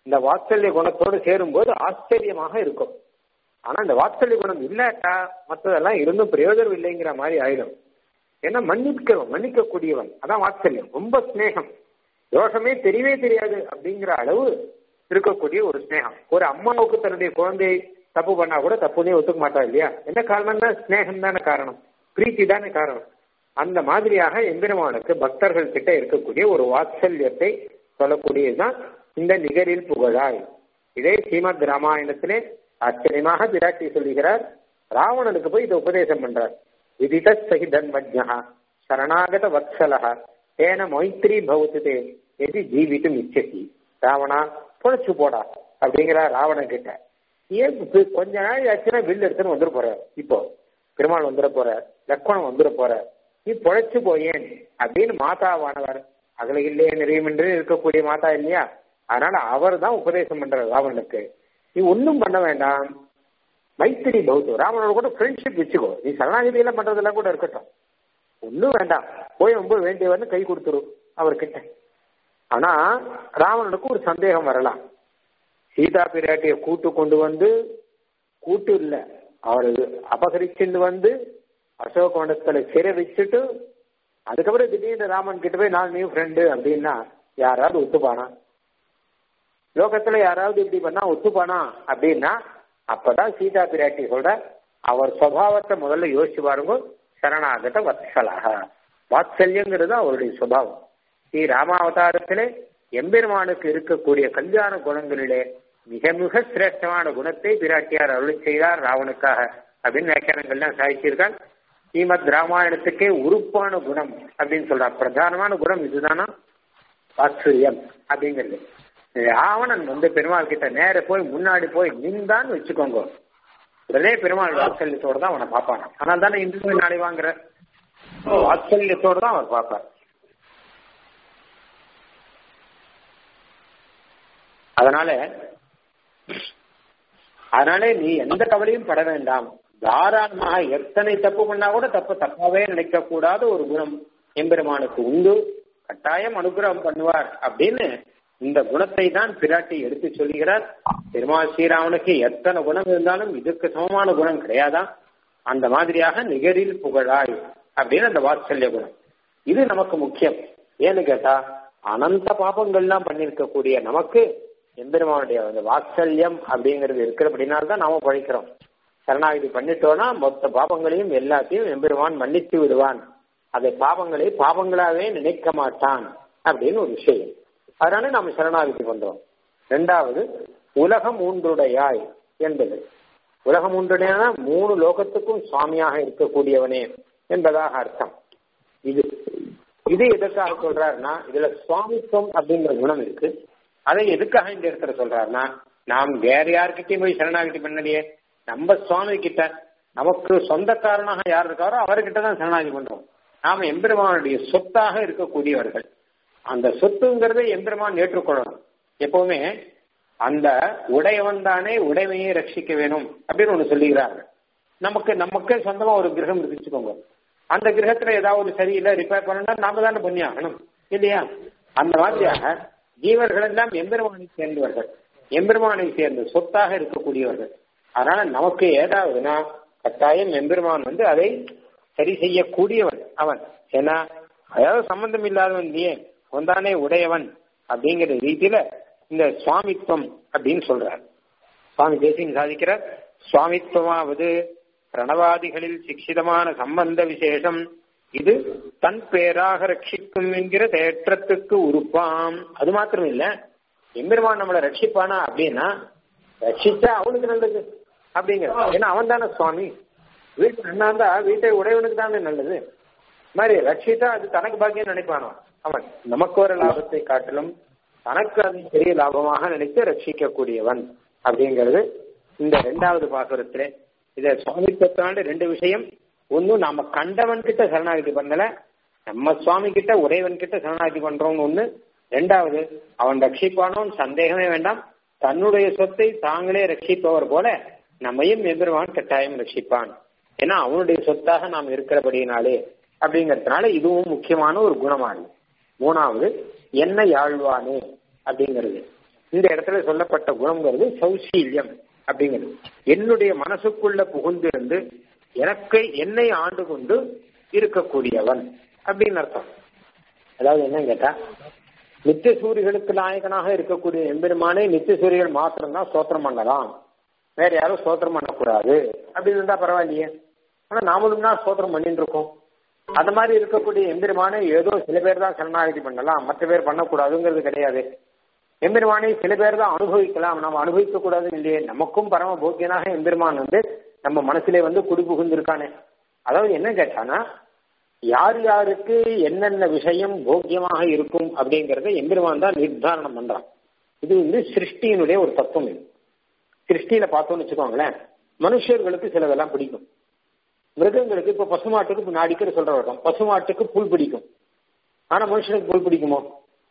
இந்த வாத்சல்ய குணத்தோடு சேரும்போது ஆச்சரியமாக இருக்கும் ஆனா இந்த வாத்சல்ய குணம் இல்லாட்டா மற்றதெல்லாம் இருந்தும் பிரயோஜனம் இல்லைங்கிற மாதிரி ஆயிடும் ஏன்னா மன்னிக்கிறவன் மன்னிக்கக்கூடியவன் அதான் வாத்சல்யம் ரொம்ப ஸ்னேகம் தோஷமே தெரியவே தெரியாது அப்படிங்கிற அளவு இருக்கக்கூடிய ஒரு ஸ்னேகம் ஒரு அம்மாவுக்கு தன்னுடைய குழந்தை தப்பு பண்ணா கூட தப்புனே ஒத்துக்க மாட்டா இல்லையா என்ன காரணம்னா ஸ்னேகம் தானே காரணம் பிரீத்தி தானே காரணம் அந்த மாதிரியாக எம்பெருமானுக்கு பக்தர்கள் கிட்ட இருக்கக்கூடிய ஒரு வாத்சல்யத்தை சொல்லக்கூடியதுதான் இந்த நிகரில் புகழாய் இதே ஸ்ரீமத் ராமாயணத்திலே ஆச்சரியமாக பிராட்டி சொல்லுகிறார் ராவணனுக்கு போய் இதை உபதேசம் பண்றார் விதித சகிதன்மஜா சரணாகத வத்சலா ஏன மைத்ரி பௌத்ததே எது ஜீவித்தும் இச்சசி ராவணா பொழைச்சு போடா அப்படிங்கிற ராவணன் கிட்ட ஏன் கொஞ்ச நாள் ஆச்சுன்னா வில் எடுத்துன்னு வந்துட போற இப்போ பெருமாள் வந்துட போற லக்ஷ்மணன் வந்துட போற நீ பொழைச்சு போயேன் அப்படின்னு மாதாவானவர் அகலையிலே நிறையும் என்று இருக்கக்கூடிய மாதா இல்லையா அதனால அவர் தான் உபதேசம் பண்றார் ராவணனுக்கு நீ ஒன்றும் பண்ண வேண்டாம் மைத்திரி பௌத்தம் ராவணோட கூட ஃப்ரெண்ட்ஷிப் வச்சுக்கோ நீ சரணாகிதி எல்லாம் பண்றதெல்லாம் கூட இருக்கட்டும் ஒன்றும் வேண்டாம் போய் ரொம்ப வேண்டியவர்னு கை கொடுத்துரும் அவர்கிட்ட ஆனா ராவணனுக்கு ஒரு சந்தேகம் வரலாம் சீதா பிராட்டிய கூட்டு கொண்டு வந்து கூட்டு இல்ல அவர் அபகரிச்சுட்டு வந்து அசோகவனத்துல சிறை வச்சுட்டு அதுக்கப்புறம் திடீர்னு ராமன் கிட்ட போய் நான் நீ ஃப்ரெண்டு அப்படின்னா யாராவது ஒத்துப்பானா லோகத்துல யாராவது இப்படி பண்ணா ஒத்துப்பானா அப்படின்னா அப்பதான் சீதா பிராட்டி சொல்ற அவர் சுவாவத்தை முதல்ல யோசிச்சு பாருங்க சரணாகத வத்சலாக வாத்சல்யங்கிறது அவருடைய சுபாவம் ஸ்ரீ ராமாவதாரத்திலே எம்பெருமானுக்கு இருக்கக்கூடிய கல்யாண குணங்களிலே மிக மிக சிரேஷ்டமான குணத்தை பிராட்டியார் அருள் செய்தார் ராவனுக்காக அப்படின்னு வியாக்கியானங்கள்லாம் சாதிச்சிருக்காள் ஸ்ரீமத் ராமாயணத்துக்கே உறுப்பான குணம் அப்படின்னு சொல்றார் பிரதானமான குணம் இதுதானா வாத்சல்யம் அப்படிங்கிறது ராவணன் வந்து பெருமாள் கிட்ட நேர போய் முன்னாடி போய் நின்றான்னு வச்சுக்கோங்க உடனே பெருமாள் வாத்சல்யத்தோட தான் அவனை பார்ப்பான் ஆனால் தானே இன்று போய் நாளை வாங்குற வாத்சல்யத்தோட தான் அவர் பார்ப்பார் அதனால அதனால நீ எந்த கவலையும் பட வேண்டாம் தாராளமாக எத்தனை தப்பு பண்ணா கூட தப்பு தப்பாவே நினைக்க கூடாத ஒரு குணம் எம்பெருமானுக்கு உண்டு கட்டாயம் அனுகிரகம் பண்ணுவார் அப்படின்னு இந்த குணத்தை தான் பிராட்டி எடுத்து சொல்லுகிறார் பெருமாள் ஸ்ரீராமனுக்கு எத்தனை குணம் இருந்தாலும் இதுக்கு சமமான குணம் கிடையாதான் அந்த மாதிரியாக நிகரில் புகழாய் அப்படின்னு அந்த வாத்சல்ய குணம் இது நமக்கு முக்கியம் ஏன்னு கேட்டா அனந்த பாபங்கள்லாம் பண்ணிருக்கக்கூடிய நமக்கு எம்பெருமானுடைய அந்த வாத்சல்யம் அப்படிங்கிறது இருக்கிறபடினால்தான் நாம பழிக்கிறோம் சரணாகிதி பண்ணிட்டோம்னா மொத்த பாபங்களையும் எல்லாத்தையும் எம்பெருமான் மன்னித்து விடுவான் அதை பாவங்களை பாவங்களாவே நினைக்க மாட்டான் அப்படின்னு ஒரு விஷயம் அதனால நாம சரணாகிதி பண்றோம் ரெண்டாவது உலகம் ஊன்றுடையாய் என்பது உலகம் ஊன்றுடையான மூணு லோகத்துக்கும் சுவாமியாக இருக்கக்கூடியவனே என்பதாக அர்த்தம் இது இது எதுக்காக சொல்றாருன்னா இதுல சுவாமித்துவம் அப்படிங்கிற குணம் இருக்கு அதை எதுக்காக இந்த இடத்துல சொல்றாருன்னா நாம் வேற யார்கிட்டயும் போய் சரணாகிதி பண்ணலையே நம்ம சுவாமி கிட்ட நமக்கு சொந்தக்காரனாக யார் இருக்காரோ அவர்கிட்ட தான் சரணாகிதி பண்றோம் நாம எம்பெருமானுடைய சொத்தாக இருக்கக்கூடியவர்கள் அந்த சொத்துங்கிறத எம்பெருமான் ஏற்றுக்கொள்ளணும் எப்பவுமே அந்த உடையவன் தானே உடைமையை ரட்சிக்க வேணும் அப்படின்னு ஒண்ணு சொல்லுகிறார்கள் நமக்கு நமக்கு சொந்தமா ஒரு கிரகம் இருந்துச்சுக்கோங்க அந்த கிரகத்துல ஏதாவது சரியில்லை ரிப்பேர் பண்ணா நாம தானே பண்ணி ஆகணும் இல்லையா அந்த மாதிரியாக ஜீவர்கள் எல்லாம் எம்பெருமானை சேர்ந்தவர்கள் எம்பெருமானை சேர்ந்த சொத்தாக இருக்கக்கூடியவர்கள் அதனால நமக்கு ஏதாவதுனா கட்டாயம் எம்பெருமான் வந்து அதை சரி செய்யக்கூடியவன் அவன் ஏன்னா அதாவது சம்பந்தம் இல்லாதவன் நீ ஒன்றானே உடையவன் அப்படிங்கிற ரீதியில இந்த சுவாமித்துவம் அப்படின்னு சொல்றார் சுவாமி தேசியம் சாதிக்கிறார் சுவாமித்துவமாவது பிரணவாதிகளில் சிக்ஷிதமான சம்பந்த விசேஷம் இது தன் பேராக ரட்சிக்கும் என்கிற தேற்றத்துக்கு உறுப்பாம் அது மாத்திரம் இல்ல எம்பெருமான் நம்மளை ரட்சிப்பானா அப்படின்னா ரட்சிச்சா அவனுக்கு நல்லது அப்படிங்கிற ஏன்னா அவன் தானே சுவாமி வீட்டு அண்ணா இருந்தா வீட்டை உடையவனுக்கு தானே நல்லது மாதிரி ரட்சித்தா அது தனக்கு பாக்கியம் நினைப்பானோ அவன் நமக்கு ஒரு லாபத்தை காட்டிலும் தனக்கு அது பெரிய லாபமாக நினைத்து ரட்சிக்கக்கூடியவன் அப்படிங்கிறது இந்த ரெண்டாவது பாசுரத்திலே இத சுவாமித்துவத்தாண்டு ரெண்டு விஷயம் ஒன்னு நாம கண்டவன் கிட்ட சரணாகதி பண்ணல நம்ம சுவாமி கிட்ட உடையவன் கிட்ட சரணாகதி பண்றோம்னு ஒண்ணு ரெண்டாவது அவன் ரட்சிப்பானோன்னு சந்தேகமே வேண்டாம் தன்னுடைய சொத்தை தாங்களே ரட்சிப்பவர் போல நம்மையும் எம்பெருமான் கட்டாயம் ரட்சிப்பான் ஏன்னா அவனுடைய சொத்தாக நாம் இருக்கிறபடியினாலே அப்படிங்கறதுனால இதுவும் முக்கியமான ஒரு குணமானது மூணாவது என்ன யாழ்வானே அப்படிங்கிறது இந்த இடத்துல சொல்லப்பட்ட குணம்ங்கிறது சௌசீல்யம் அப்படிங்கிறது என்னுடைய மனசுக்குள்ள புகுந்திருந்து எனக்கு என்னை ஆண்டு கொண்டு இருக்கக்கூடியவன் அப்படின்னு அர்த்தம் அதாவது என்ன கேட்டா நித்திய சூரிகளுக்கு நாயகனாக இருக்கக்கூடிய எம்பெருமானே நித்திய சூரியர்கள் மாத்திரம்தான் ஸ்தோத்திரம் பண்ணலாம் வேற யாரும் ஸ்தோத்திரம் பண்ணக்கூடாது அப்படின்னு இருந்தா பரவாயில்லையே ஆனா நாமளும் தான் ஸ்தோத்திரம் பண்ணிட்டு இருக்கோம் அந்த மாதிரி இருக்கக்கூடிய எம்பெருமானே ஏதோ சில பேர் தான் சரணாகதி பண்ணலாம் மற்ற பேர் பண்ணக்கூடாதுங்கிறது கிடையாது எம்பெருமானை சில பேர் தான் அனுபவிக்கலாம் நம்ம அனுபவிக்க கூடாதுன்னு இல்லையே நமக்கும் பரம போக்கியனாக எம்பெருமான் வந்து நம்ம மனசுல வந்து குடி புகுந்திருக்கானே அதாவது என்ன கேட்டானா யார் யாருக்கு என்னென்ன விஷயம் போக்கியமாக இருக்கும் அப்படிங்கறத எம்பெருமான் தான் நிர்தாரணம் பண்றான் இது வந்து சிருஷ்டியினுடைய ஒரு தத்துவம் இது சிருஷ்டியில பார்த்தோம்னு வச்சுக்கோங்களேன் மனுஷர்களுக்கு சிலதெல்லாம் பிடிக்கும் மிருகங்களுக்கு இப்ப பசுமாட்டுக்கு இப்ப நான் அடிக்கடி சொல்ற வழக்கம் பசுமாட்டுக்கு புல் பிடிக்கும் ஆனா மனுஷனுக்கு புல் பிடிக்குமோ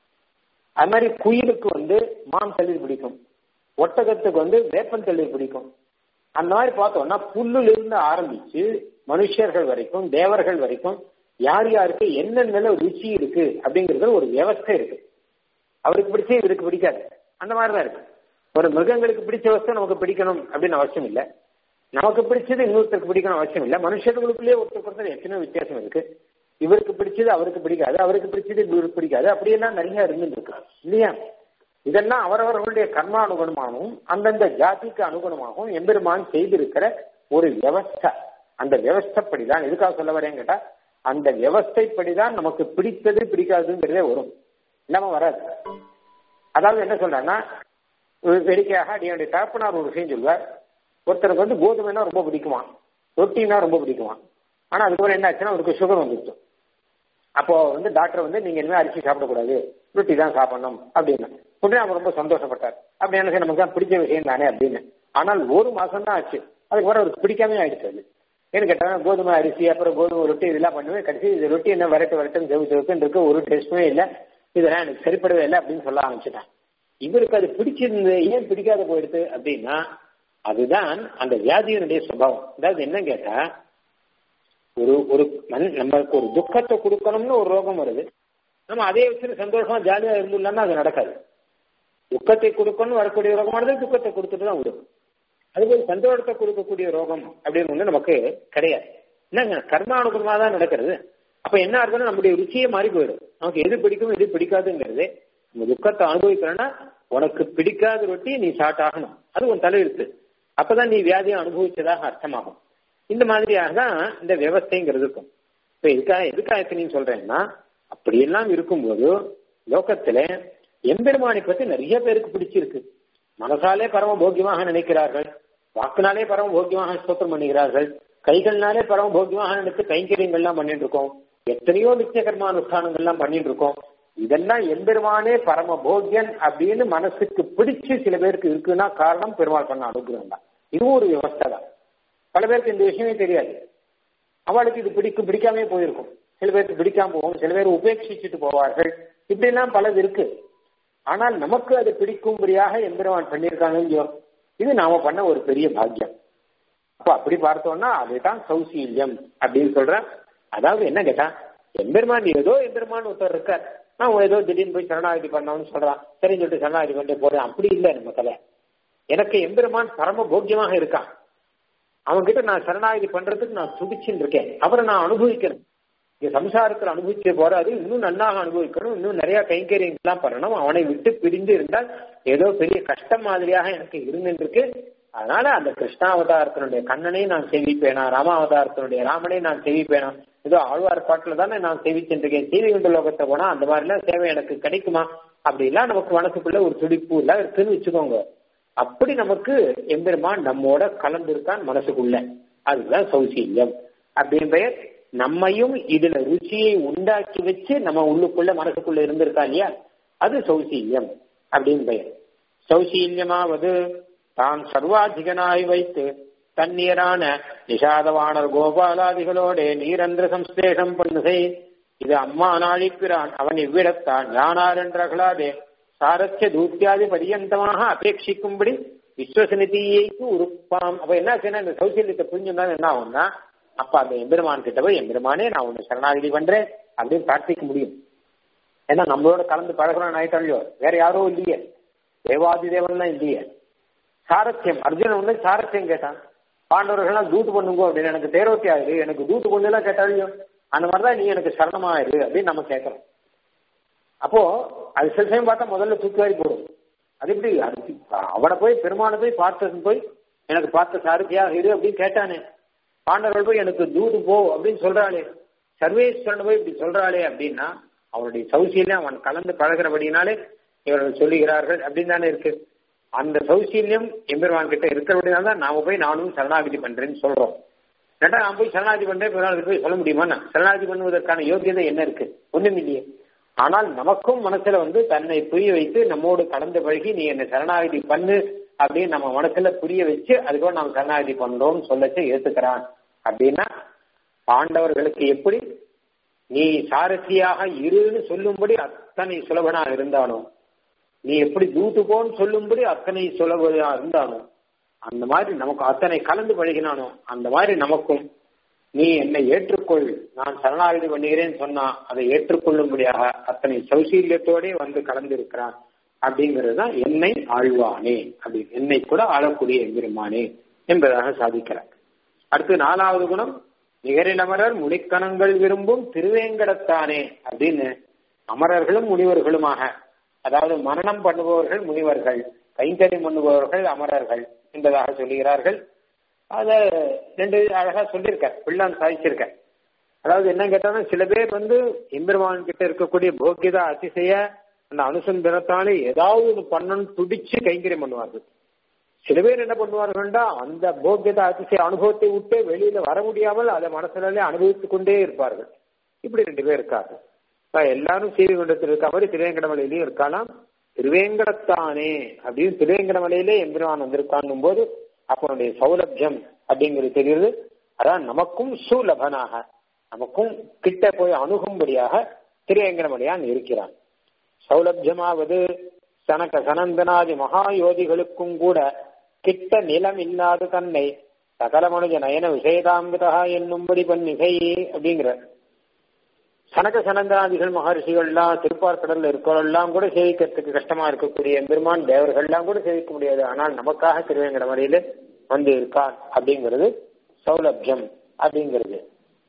அது மாதிரி குயிலுக்கு வந்து மான் தளிர் பிடிக்கும் ஒட்டகத்துக்கு வந்து வேப்பன் தளிர் பிடிக்கும் அந்த மாதிரி பார்த்தோம்னா புல்லுல இருந்து ஆரம்பிச்சு மனுஷர்கள் வரைக்கும் தேவர்கள் வரைக்கும் யார் யாருக்கு என்னென்ன ருச்சி இருக்கு அப்படிங்கறது ஒரு வியவஸ்தை இருக்கு அவருக்கு பிடிச்ச இவருக்கு பிடிக்காது அந்த மாதிரிதான் இருக்கு ஒரு மிருகங்களுக்கு பிடிச்ச வஸ்து நமக்கு பிடிக்கணும் அப்படின்னு அவசியம் இல்லை நமக்கு பிடிச்சது இன்னொருத்தருக்கு பிடிக்கணும் அவசியம் இல்லை மனுஷர்களுக்குள்ளேயே ஒருத்தருக்கு ஒருத்தர் எத்தனையோ வித்தியாசம் இருக்கு இவருக்கு பிடிச்சது அவருக்கு பிடிக்காது அவருக்கு பிடிச்சது இவருக்கு பிடிக்காது அப்படியெல்லாம் நிறைய இருந்துட்டு இருக்கு இல்லையா இதெல்லாம் அவரவர்களுடைய கர்மா அனுகுணமாகவும் அந்தந்த ஜாதிக்கு அனுகுணமாகவும் எம்பெருமான் செய்திருக்கிற ஒரு வியவஸ்தை அந்த வியவஸ்தைப்படிதான் எதுக்காக சொல்ல வரேன் கேட்டா அந்த வியவஸ்தைப்படிதான் நமக்கு பிடித்தது பிடிக்காதுங்கிறதே வரும் இல்லாம வராது அதாவது என்ன சொல்றேன்னா வேடிக்கையாக அடியுடைய தகப்பனார் ஒரு விஷயம் சொல்வார் ஒருத்தருக்கு வந்து கோதுமைனா ரொம்ப பிடிக்குமா ரொட்டினா ரொம்ப பிடிக்குமா ஆனா அதுக்கப்புறம் என்ன ஆச்சுன்னா அவருக்கு சுகர் வந்துருச்சு அப்போ வந்து டாக்டர் வந்து நீங்க இனிமே அரிசி சாப்பிடக்கூடாது ரொட்டி தான் சாப்பிடணும் அப்படின்னு உடனே அவர் ரொம்ப சந்தோஷப்பட்டார் அப்படி என்ன நமக்கு தான் பிடிச்ச விஷயம் தானே அப்படின்னு ஆனால் ஒரு மாசம் தான் ஆச்சு அதுக்கப்புறம் அவருக்கு பிடிக்காம ஆயிடுச்சு அது ஏன்னு கேட்டா கோதுமை அரிசி அப்புறம் கோதுமை ரொட்டி இதெல்லாம் பண்ணுவேன் கடைசி இது ரொட்டி என்ன வரட்டு வரட்டும் செவு செவுக்குன்னு இருக்கு ஒரு டேஸ்ட்டுமே இல்லை இதெல்லாம் எனக்கு சரிப்படவே இல்லை அப்படின்னு சொல்ல ஆரம்பிச்சுட்டான் இவருக்கு அது பிடிச்சிருந்து ஏன் பிடிக்காத போயிடுது அப்படின்னா அதுதான் அந்த வியாதியினுடைய சுபாவம் அதாவது என்ன கேட்டா ஒரு ஒரு நம்மளுக்கு ஒரு துக்கத்தை கொடுக்கணும்னு ஒரு ரோகம் வருது நம்ம அதே வச்சு சந்தோஷமா ஜாலியா இருந்துள்ளோம்னா அது நடக்காது துக்கத்தை கொடுக்கணும் வரக்கூடிய ரோகமானது துக்கத்தை கொடுத்துட்டு தான் விடும் அதுபோல் சந்தோஷத்தை கொடுக்கக்கூடிய ரோகம் அப்படின்னு ஒண்ணு நமக்கு கிடையாது என்னங்க கர்மானுகுணமா தான் நடக்கிறது அப்ப என்ன அர்த்தம்னா நம்முடைய ருச்சியே மாறி போயிடும் நமக்கு எது பிடிக்கும் எது பிடிக்காதுங்கிறது நம்ம துக்கத்தை அனுபவிக்கிறோன்னா உனக்கு பிடிக்காத ரொட்டி நீ சாட்டாகணும் அது உன் தலையெழுத்து அப்பதான் நீ வியாதியை அனுபவிச்சதாக அர்த்தமாகும் இந்த மாதிரியாக தான் இந்த விவஸ்தைங்கிறது இருக்கும் இப்ப எதுக்காக எதுக்காக நீ சொல்றேன்னா அப்படியெல்லாம் இருக்கும்போது லோகத்துல எம்பெருமானை பத்தி நிறைய பேருக்கு பிடிச்சிருக்கு மனசாலே பரம போக்கியமாக நினைக்கிறார்கள் வாக்குனாலே பரம போக்கியமாக ஸ்தோத்திரம் பண்ணுகிறார்கள் கைகள்னாலே பரம போக்கியமாக நினைத்து கைங்கரியங்கள்லாம் பண்ணிட்டு இருக்கோம் எத்தனையோ நித்திய கர்மானுஷ்டானங்கள்லாம் பண்ணிட்டு இருக்கோம் இதெல்லாம் எம்பெருமானே பரம போக்கியன் அப்படின்னு மனசுக்கு பிடிச்சு சில பேருக்கு இருக்குன்னா காரணம் பெருமாள் பண்ண அனுகிரகம் தான் இதுவும் ஒரு விவஸ்தை தான் பல பேருக்கு இந்த விஷயமே தெரியாது அவளுக்கு இது பிடிக்கும் பிடிக்காமே போயிருக்கும் சில பேருக்கு பிடிக்காம போகும் சில பேர் உபேட்சிச்சுட்டு போவார்கள் இப்படி எல்லாம் பலது இருக்கு ஆனால் நமக்கு அது பிடிக்கும்படியாக எம்பெருமான் பண்ணியிருக்காங்க இல்லையோ இது நாம பண்ண ஒரு பெரிய பாக்கியம் அப்போ அப்படி பார்த்தோம்னா அதுதான் சௌசீல்யம் அப்படின்னு சொல்ற அதாவது என்ன கேட்டா எம்பெருமான் ஏதோ எம்பெருமான் ஒருத்தர் இருக்கார் நான் ஏதோ திடீர்னு போய் சரணாகதி பண்ணோம்னு சொல்றான் சரின்னு சொல்லிட்டு சரணாகதி பண்ணிட்டு போறேன் அப்படி இல்லை நம்ம கதை எனக்கு எம்பெருமான் பரம போக்கியமாக இருக்கான் அவன்கிட்ட நான் சரணாகதி பண்றதுக்கு நான் துடிச்சுட்டு இருக்கேன் அவரை நான் அனுபவிக்கணும் இங்க சம்சாரத்தில் அனுபவிச்சே போறாது இன்னும் நன்னாக அனுபவிக்கணும் இன்னும் நிறைய கைங்கரியங்கள்லாம் பண்ணணும் அவனை விட்டு பிரிந்து இருந்தால் ஏதோ பெரிய கஷ்டம் மாதிரியாக எனக்கு இருந்துருக்கு அதனால அந்த கிருஷ்ணாவதாரத்தினுடைய கண்ணனை நான் சேவிப்பேனா ராமாவதாரத்தினுடைய ராமனை நான் சேவிப்பேனா ஏதோ ஆழ்வார் பாட்டுல தானே நான் சேவிச்சுட்டு இருக்கேன் சீவி குண்ட லோகத்தை போனா அந்த மாதிரிலாம் சேவை எனக்கு கிடைக்குமா அப்படிலாம் நமக்கு மனசுக்குள்ள ஒரு துடிப்பு எல்லாம் இருக்குன்னு வச்சுக்கோங்க அப்படி நமக்கு எம்பெருமான் நம்மோட கலந்திருக்கான் மனசுக்குள்ள அதுதான் சௌசீல்யம் அப்படின்னு பெயர் நம்மையும் இதுல ருச்சியை உண்டாக்கி வச்சு நம்ம உள்ளுக்குள்ள மனசுக்குள்ள இருந்திருக்கா இல்லையா அது சௌசீல்யம் அப்படின்னு பெயர் சௌசீல்யமாவது தான் சர்வாதிகனாய் வைத்து தண்ணீரான நிஷாதவாணர் கோபாலாதிகளோட நீரந்திர சம்ஸ்லேஷம் பண்ணுகை இது அம்மா நாழிக்கிறான் அவன் இவ்விடத்தான் ஞானார் என்றகலாதே சாரத்திய தூத்தியாதி பரியந்தமாக அபேட்சிக்கும்படி விஸ்வசனிதியைக்கு உருப்பாம் அப்ப என்ன செய்யணும் இந்த சௌசல்யத்தை புரிஞ்சுதான் என்ன ஆகும்னா அப்ப அந்த எம்பெருமான் கிட்ட போய் எம்பெருமானே நான் உன்னை சரணாகதி பண்றேன் அப்படின்னு பிரார்த்திக்க முடியும் ஏன்னா நம்மளோட கலந்து பழகிறோம் ஆயிட்டாலையோ வேற யாரோ இல்லையே தேவாதி தேவன்லாம் இல்லையே சாரத்தியம் அர்ஜுனன் வந்து சாரத்தியம் கேட்டான் பாண்டவர்கள்லாம் தூத்து பண்ணுங்க அப்படின்னு எனக்கு தேரோட்டி ஆயிரு எனக்கு தூத்து பண்ணுலாம் கேட்டாலையும் அந்த மாதிரிதான் நீ எனக்கு சரணமாயிரு அப்படின்னு நம்ம கேட்கறோம் அப்போ அது சில சமயம் பார்த்தா முதல்ல தூக்கி வாரி போடும் அது எப்படி அது அவனை போய் பெருமானை போய் பார்த்தது போய் எனக்கு பார்த்த சாரதியா இரு அப்படின்னு கேட்டானே பாண்டவர்கள் போய் எனக்கு தூது போ அப்படின்னு சொல்றாளே சர்வேஸ்வரன் போய் இப்படி சொல்றாளே அப்படின்னா அவனுடைய சௌசீல்யம் அவன் கலந்து பழகிறபடினாலே இவர்கள் சொல்லுகிறார்கள் அப்படின்னு தானே இருக்கு அந்த சௌசீல்யம் எம்பெருமான் கிட்ட இருக்கிறபடினால தான் நாம போய் நானும் சரணாகதி பண்றேன்னு சொல்றோம் கேட்டா நான் போய் சரணாகதி பண்றேன் பெருமாளுக்கு போய் சொல்ல முடியுமா சரணாகதி பண்ணுவதற்கான யோகியதை என்ன இருக்கு ஒண்ணும் இல்லையே ஆனால் நமக்கும் மனசுல வந்து தன்னை புரிய வைத்து நம்மோடு கலந்து பழகி நீ என்ன சரணாகதி பண்ணு அப்படின்னு நம்ம மனசுல புரிய வச்சு அதுக்கப்புறம் நாம் சரணாகதி பண்றோம்னு சொல்லச்சு ஏத்துக்கிறான் அப்படின்னா பாண்டவர்களுக்கு எப்படி நீ சாரதியாக இருன்னு சொல்லும்படி அத்தனை சுலபனா இருந்தானோ நீ எப்படி தூத்து போன்னு சொல்லும்படி அத்தனை சுலபனா இருந்தானோ அந்த மாதிரி நமக்கு அத்தனை கலந்து பழகினானோ அந்த மாதிரி நமக்கும் நீ என்னை ஏற்றுக்கொள் நான் சரணாகதி பண்ணுகிறேன்னு சொன்னா அதை ஏற்றுக்கொள்ளும்படியாக அத்தனை சௌசீல்யத்தோடே வந்து கலந்து இருக்கிறான் அப்படிங்கிறது தான் என்னை ஆழ்வானே அப்படி என்னை கூட ஆளக்கூடிய எம்பெருமானே என்பதாக சாதிக்கிறார் அடுத்து நாலாவது குணம் நிகரிலமரர் முனிக்கணங்கள் விரும்பும் திருவேங்கடத்தானே அப்படின்னு அமரர்களும் முனிவர்களுமாக அதாவது மரணம் பண்ணுபவர்கள் முனிவர்கள் கைங்கரியம் பண்ணுபவர்கள் அமரர்கள் என்பதாக சொல்லுகிறார்கள் அத ரெண்டு அழகா சொல்லியிருக்க பிள்ளான் சாதிச்சிருக்க அதாவது என்ன கேட்டாலும் சில பேர் வந்து எம்பெருமான் கிட்ட இருக்கக்கூடிய போக்கியதா அதிசய அந்த அனுசந்தனத்தாலே ஏதாவது ஒன்று பண்ணணும்னு துடிச்சு கைங்கரியம் பண்ணுவார்கள் சில பேர் என்ன பண்ணுவார்கள்டா அந்த போக்கியதா அதிசய அனுபவத்தை விட்டு வெளியில வர முடியாமல் அதை மனசுலே அனுபவித்துக் கொண்டே இருப்பார்கள் இப்படி ரெண்டு பேர் இருக்காங்க எல்லாரும் சீவிகுண்டத்தில் இருக்க மாதிரி திருவேங்கடமலையிலையும் இருக்கலாம் திருவேங்கடத்தானே அப்படின்னு திருவேங்கடமலையிலே எம்பெருமான் வந்திருக்காங்கும் போது அப்பனுடைய சௌலபியம் அப்படிங்கிறது தெரியுது அதான் நமக்கும் சுலபனாக நமக்கும் கிட்ட போய் அணுகும்படியாக திருவேங்கடமலையான் இருக்கிறான் சௌலபியமாவது சனக சனந்தனாதி மகா யோதிகளுக்கும் கூட கிட்ட நிலம் இல்லாத தன்னை சகல மனுஜ நயன விஷயதாங்கதா என்னும்படி பன்னிகை அப்படிங்கிற சனக சனந்தனாதிகள் மகர்ஷிகள்லாம் திருப்பார்கடல்ல இருக்கிறவெல்லாம் கூட சேவிக்கிறதுக்கு கஷ்டமா இருக்கக்கூடிய பெருமான் தேவர்கள்லாம் கூட சேவிக்க முடியாது ஆனால் நமக்காக திருவேங்கடமலையில வந்து இருக்கான் அப்படிங்கிறது சௌலபியம் அப்படிங்கிறது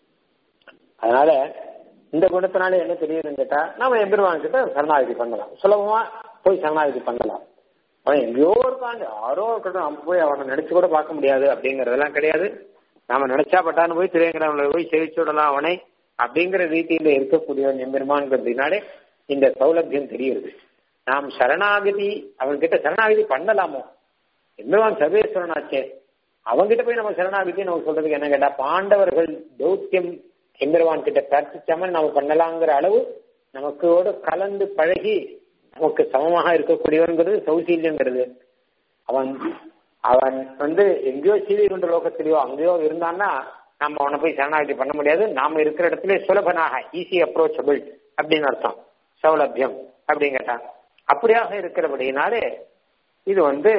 அதனால இந்த குணத்தினால என்ன தெரியுதுன்னு கேட்டா நாம எம்பெருமான் கிட்ட சரணாகதி பண்ணலாம் சுலபமா போய் சரணாகதி பண்ணலாம் அவன் எங்கேயோ இருக்கான் யாரோ இருக்கட்டும் நம்ம போய் அவனை நினைச்சு கூட பார்க்க முடியாது அப்படிங்கறதெல்லாம் கிடையாது நாம நினைச்சா பட்டான்னு போய் திருவேங்கடமலை போய் சேவிச்சு விடலாம் அவனை அப்படிங்கிற ரீதியில இருக்கக்கூடியவன் எம்பெருமான்ங்கிறதுனாலே இந்த சௌலபியம் தெரியுது நாம் சரணாகதி அவன்கிட்ட சரணாகதி பண்ணலாமோ எம்பெருமான் சர்வேஸ்வரனாச்சே அவங்கிட்ட போய் நம்ம சரணாகதி நம்ம சொல்றதுக்கு என்ன கேட்டா பாண்டவர்கள் தௌத்தியம் எம்பெருமான் கிட்ட பிரார்த்திச்சாமல் நம்ம பண்ணலாங்கிற அளவு நமக்கோட கலந்து பழகி நமக்கு சமமாக இருக்கக்கூடியவன்கிறது சௌசீல்யங்கிறது அவன் அவன் வந்து எங்கேயோ சீவி கொண்ட லோகத்திலேயோ அங்கேயோ இருந்தான்னா நம்ம அவனை போய் சரணாகதி பண்ண முடியாது நாம இருக்கிற இடத்துல சுலபனாக ஈஸி அப்ரோச்சபிள் அப்படின்னு அர்த்தம் சௌலபியம் அப்படிங்கட்டான் அப்படியாக இருக்கிறபடினாலே இது வந்து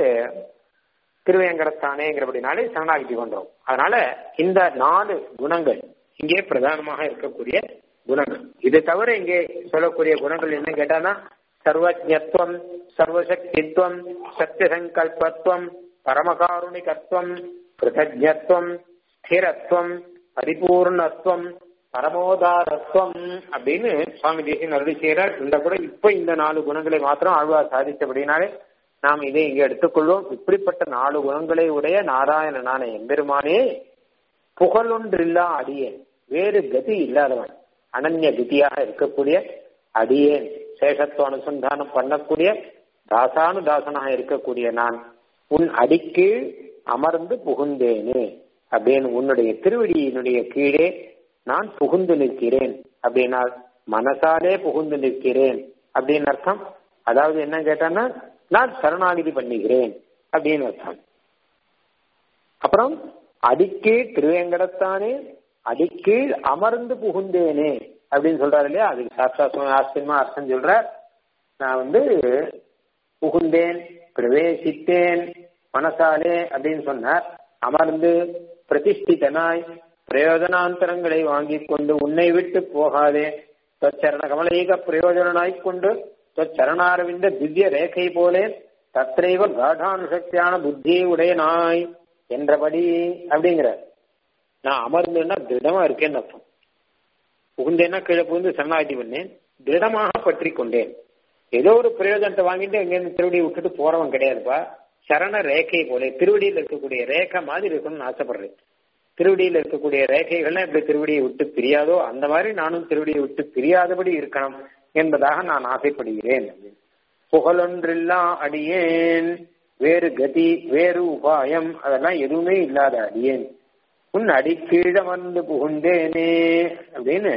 திருவேங்கடத்தானேங்கிறபடினாலே சரணாகதி கொண்டோம் அதனால இந்த நாலு குணங்கள் இங்கே பிரதானமாக இருக்கக்கூடிய குணங்கள் இது தவிர இங்கே சொல்லக்கூடிய குணங்கள் என்ன கேட்டானா சர்வஜத்துவம் சர்வசக்தித்வம் சத்தியசங்கல்பத்துவம் பரமகாருணிகத்துவம் கிருதஜத்துவம் ஸ்திரத்துவம் பரிபூர்ணத்துவம் பரமோதாரத்துவம் அப்படின்னு சுவாமி தேசியன் அருளி செய்கிறார் இந்த கூட இப்ப இந்த நாலு குணங்களை மாத்திரம் ஆழ்வார் சாதித்தபடினாலே நாம் இதை இங்கே எடுத்துக்கொள்வோம் இப்படிப்பட்ட நாலு குணங்களை உடைய நாராயணனான எம்பெருமானே புகழொன்றில்லா அடியேன் வேறு கதி இல்லாதவன் அனன்ய கதியாக இருக்கக்கூடிய அடியேன் சேஷத்துவ அனுசந்தானம் பண்ணக்கூடிய தாசானு தாசனாக இருக்கக்கூடிய நான் உன் அடிக்கீழ் அமர்ந்து புகுந்தேனே அப்படின்னு உன்னுடைய திருவடியினுடைய கீழே நான் புகுந்து நிற்கிறேன் அப்படின்னால் மனசாலே புகுந்து நிற்கிறேன் அப்படின்னு அர்த்தம் அதாவது என்ன கேட்டான்னா நான் சரணாகிதி பண்ணுகிறேன் அப்படின்னு அர்த்தம் அப்புறம் அடிக்கீழ் திருவேங்கடத்தானே அடிக்கீழ் அமர்ந்து புகுந்தேனே அப்படின்னு சொல்றாரு இல்லையா அதுக்கு சாட்சா ஆச்சரியமா அர்த்தம் சொல்ற நான் வந்து புகுந்தேன் பிரவேசித்தேன் மனசாலே அப்படின்னு சொன்னார் அமர்ந்து பிரதிஷ்டிதனாய் பிரயோஜனாந்தரங்களை வாங்கிக் கொண்டு உன்னை விட்டு போகாதே தொச்சரண கமலீக பிரயோஜனாய்க் கொண்டு தொச்சரணாரவிந்த திவ்ய ரேகை போலே தத்ரைவ காடானுசக்தியான புத்தியை உடைய நாய் என்றபடி அப்படிங்கிற நான் அமர்ந்துன்னா திருடமா இருக்கேன்னு அர்த்தம் புகுந்தேன்னா கீழே புகுந்து சரணாகதி பண்ணேன் திருடமாக பற்றி கொண்டேன் ஏதோ ஒரு பிரயோஜனத்தை வாங்கிட்டு எங்கேருந்து திருவடியை விட்டுட்டு போறவன் கிடையாதுப்பா சரண ரேகை போல திருவடியில் இருக்கக்கூடிய ரேகை மாதிரி இருக்கணும்னு ஆசைப்படுறேன் திருவடியில் இருக்கக்கூடிய ரேகைகள்லாம் எப்படி திருவடியை விட்டு பிரியாதோ அந்த மாதிரி நானும் திருவடியை விட்டு பிரியாதபடி இருக்கணும் என்பதாக நான் ஆசைப்படுகிறேன் புகழொன்றில்லா அடியேன் வேறு கதி வேறு உபாயம் அதெல்லாம் எதுவுமே இல்லாத அடியேன் உன் அடிக்கீழமர்ந்து புகுந்தேனே அப்படின்னு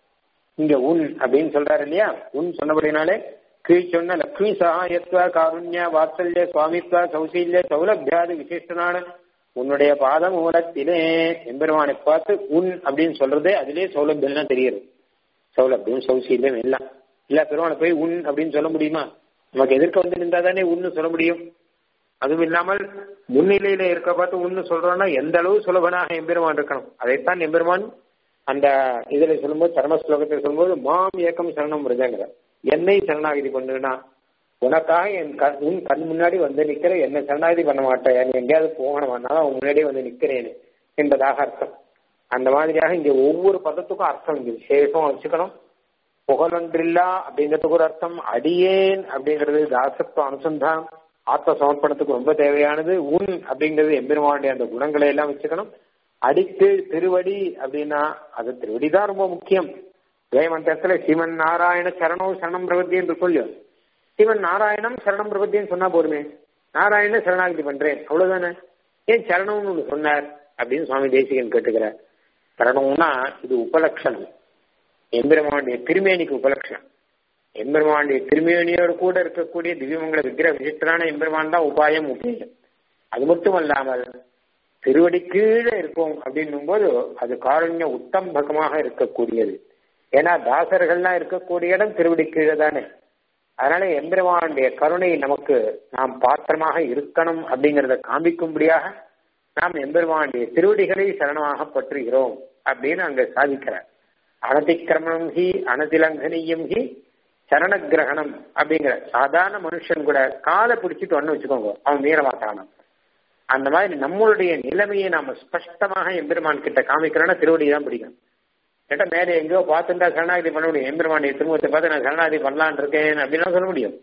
இங்க உன் அப்படின்னு சொல்றாரு இல்லையா உன் சொன்னபடினாலே கீழ் சொன்ன லக்ஷ்மி சகாயத்துவ காருண்ய வாத்சல்ய சுவாமித்வ சௌசீல்ய சௌலபியாதி விசிஷ்டனான உன்னுடைய பாத மூலத்திலே எம்பெருமானை பார்த்து உன் அப்படின்னு சொல்றதே அதிலே சௌலபியம் தெரியுது சௌலபியம் சௌசீல்யம் எல்லாம் இல்ல பெருமானை போய் உன் அப்படின்னு சொல்ல முடியுமா நமக்கு எதிர்க்க வந்து நின்றா தானே உன்னு சொல்ல முடியும் அதுவும் இல்லாமல் முன்னிலையில இருக்க பார்த்து உன்னு சொல்றோம்னா எந்த அளவு சுலபனாக எம்பெருமான் இருக்கணும் அதைத்தான் எம்பெருமான் அந்த இதுல சொல்லும்போது சர்ம ஸ்லோகத்தில் சொல்லும்போது மாம் ஏக்கம் சரணம் விரதங்கிற என்னை சரணாகதி பண்ணுனா உனக்காக என் கண் உன் கண் முன்னாடி வந்து நிக்கிற என்னை சரணாகதி பண்ண மாட்டேன் நீ எங்கேயாவது போகணும்னாலும் அவன் முன்னாடியே வந்து நிக்கிறேன் என்பதாக அர்த்தம் அந்த மாதிரியாக இங்க ஒவ்வொரு பதத்துக்கும் அர்த்தம் இங்க விசேஷம் வச்சுக்கணும் புகழொன்றில்லா அப்படிங்கிறதுக்கு ஒரு அர்த்தம் அடியேன் அப்படிங்கிறது தாசத்துவ அனுசந்தானம் ஆத்ம சமர்ப்பணத்துக்கு ரொம்ப தேவையானது உன் அப்படிங்கிறது எம்பெருமானுடைய அந்த குணங்களை எல்லாம் வச்சுக்கணும் அடிக்கு திருவடி அப்படின்னா அது திருவடி தான் ரொம்ப முக்கியம் ஜெயமந்திரத்துல சிவன் நாராயண சரணம் சரணம் பிரபத்தி என்று சொல்லும் சிவன் நாராயணம் சரணம் பிரபத்தின்னு சொன்னா போருமே நாராயண சரணாகதி பண்றேன் அவ்வளவுதானே ஏன் சரணம்னு ஒண்ணு சொன்னார் அப்படின்னு சுவாமி தேசிகன் கேட்டுக்கிறார் சரணம்னா இது உபலட்சணம் எம்பெருமானுடைய திருமேனிக்கு உபலட்சணம் எம்பெருமானுடைய திருமேனியோடு கூட இருக்கக்கூடிய திவ்யமங்கல விக்கிர விசிஷ்டரான எம்பெருமான் தான் உபாயம் உபேயம் அது மட்டும் அல்லாமல் திருவடி கீழே இருக்கும் அப்படின்னும் போது அது காருண்ய உத்தம்பகமாக இருக்கக்கூடியது ஏன்னா தாசர்கள்லாம் இருக்கக்கூடிய இடம் திருவடி கீழே தானே அதனால எம்பெருமானுடைய கருணை நமக்கு நாம் பாத்திரமாக இருக்கணும் அப்படிங்கிறத காண்பிக்கும்படியாக நாம் எம்பெருமானுடைய திருவடிகளை சரணமாக பற்றுகிறோம் அப்படின்னு அங்க சாதிக்கிறார் அனதிக்கிரமம் ஹி அனதிலங்கனியம் ஹி சரண கிரகணம் அப்படிங்கிற சாதாரண மனுஷன் கூட காலை பிடிச்சிட்டு ஒன்னு வச்சுக்கோங்க அவன் மீற மாட்டானான் அந்த மாதிரி நம்மளுடைய நிலைமையை நாம ஸ்பஷ்டமாக எம்பெருமான் கிட்ட காமிக்கிறோம்னா திருவடி தான் பிடிக்கும் கேட்டா மேலே எங்கேயோ பார்த்துட்டா சரணாகதி பண்ண முடியும் எம்பெருமானுடைய திருமுகத்தை பார்த்து நான் சரணாகதி பண்ணலான் இருக்கேன் அப்படின்னு சொல்ல முடியும்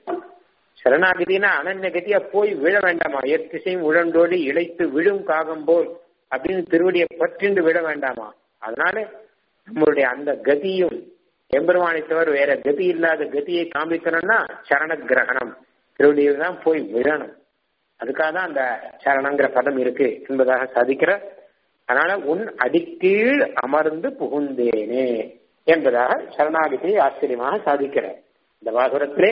சரணாகதினா அனன்ய கதியா போய் விழ வேண்டாமா எத்திசையும் உழந்தோடி இழைத்து விழும் காகம் போல் அப்படின்னு திருவடியை பற்றிண்டு விழ வேண்டாமா அதனால நம்மளுடைய அந்த கதியும் எம்பெருமானை தவிர வேற கதி இல்லாத கதியை காமிக்கணும்னா சரண கிரகணம் திருவடியில் தான் போய் விழணும் அதுக்காக தான் அந்த சரணங்கிற பதம் இருக்கு என்பதாக சாதிக்கிற அதனால உன் அடிக்கீழ் அமர்ந்து புகுந்தேனே என்பதாக சரணாகதியை ஆச்சரியமாக சாதிக்கிற இந்த வாசுரத்திலே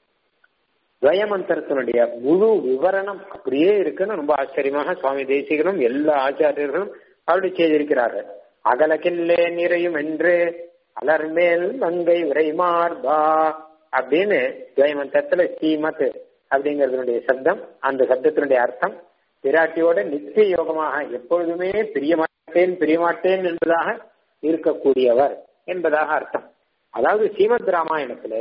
துவயமந்திரத்தினுடைய முழு விவரணம் அப்படியே இருக்குன்னு ரொம்ப ஆச்சரியமாக சுவாமி தேசிகனும் எல்லா ஆச்சாரியர்களும் அப்படி செய்திருக்கிறார்கள் அகலக்கில்லே நிறையும் என்று அலர்மேல் மங்கை உரைமார்பா அப்படின்னு துவயமந்திரத்துல ஸ்ரீமத் அப்படிங்கறதுடைய சப்தம் அந்த சப்தத்தினுடைய அர்த்தம் பிராட்டியோட நித்திய யோகமாக எப்பொழுதுமே பிரியமாட்டேன் பிரியமாட்டேன் என்பதாக இருக்கக்கூடியவர் என்பதாக அர்த்தம் அதாவது ஸ்ரீமத் ராமாயணத்துல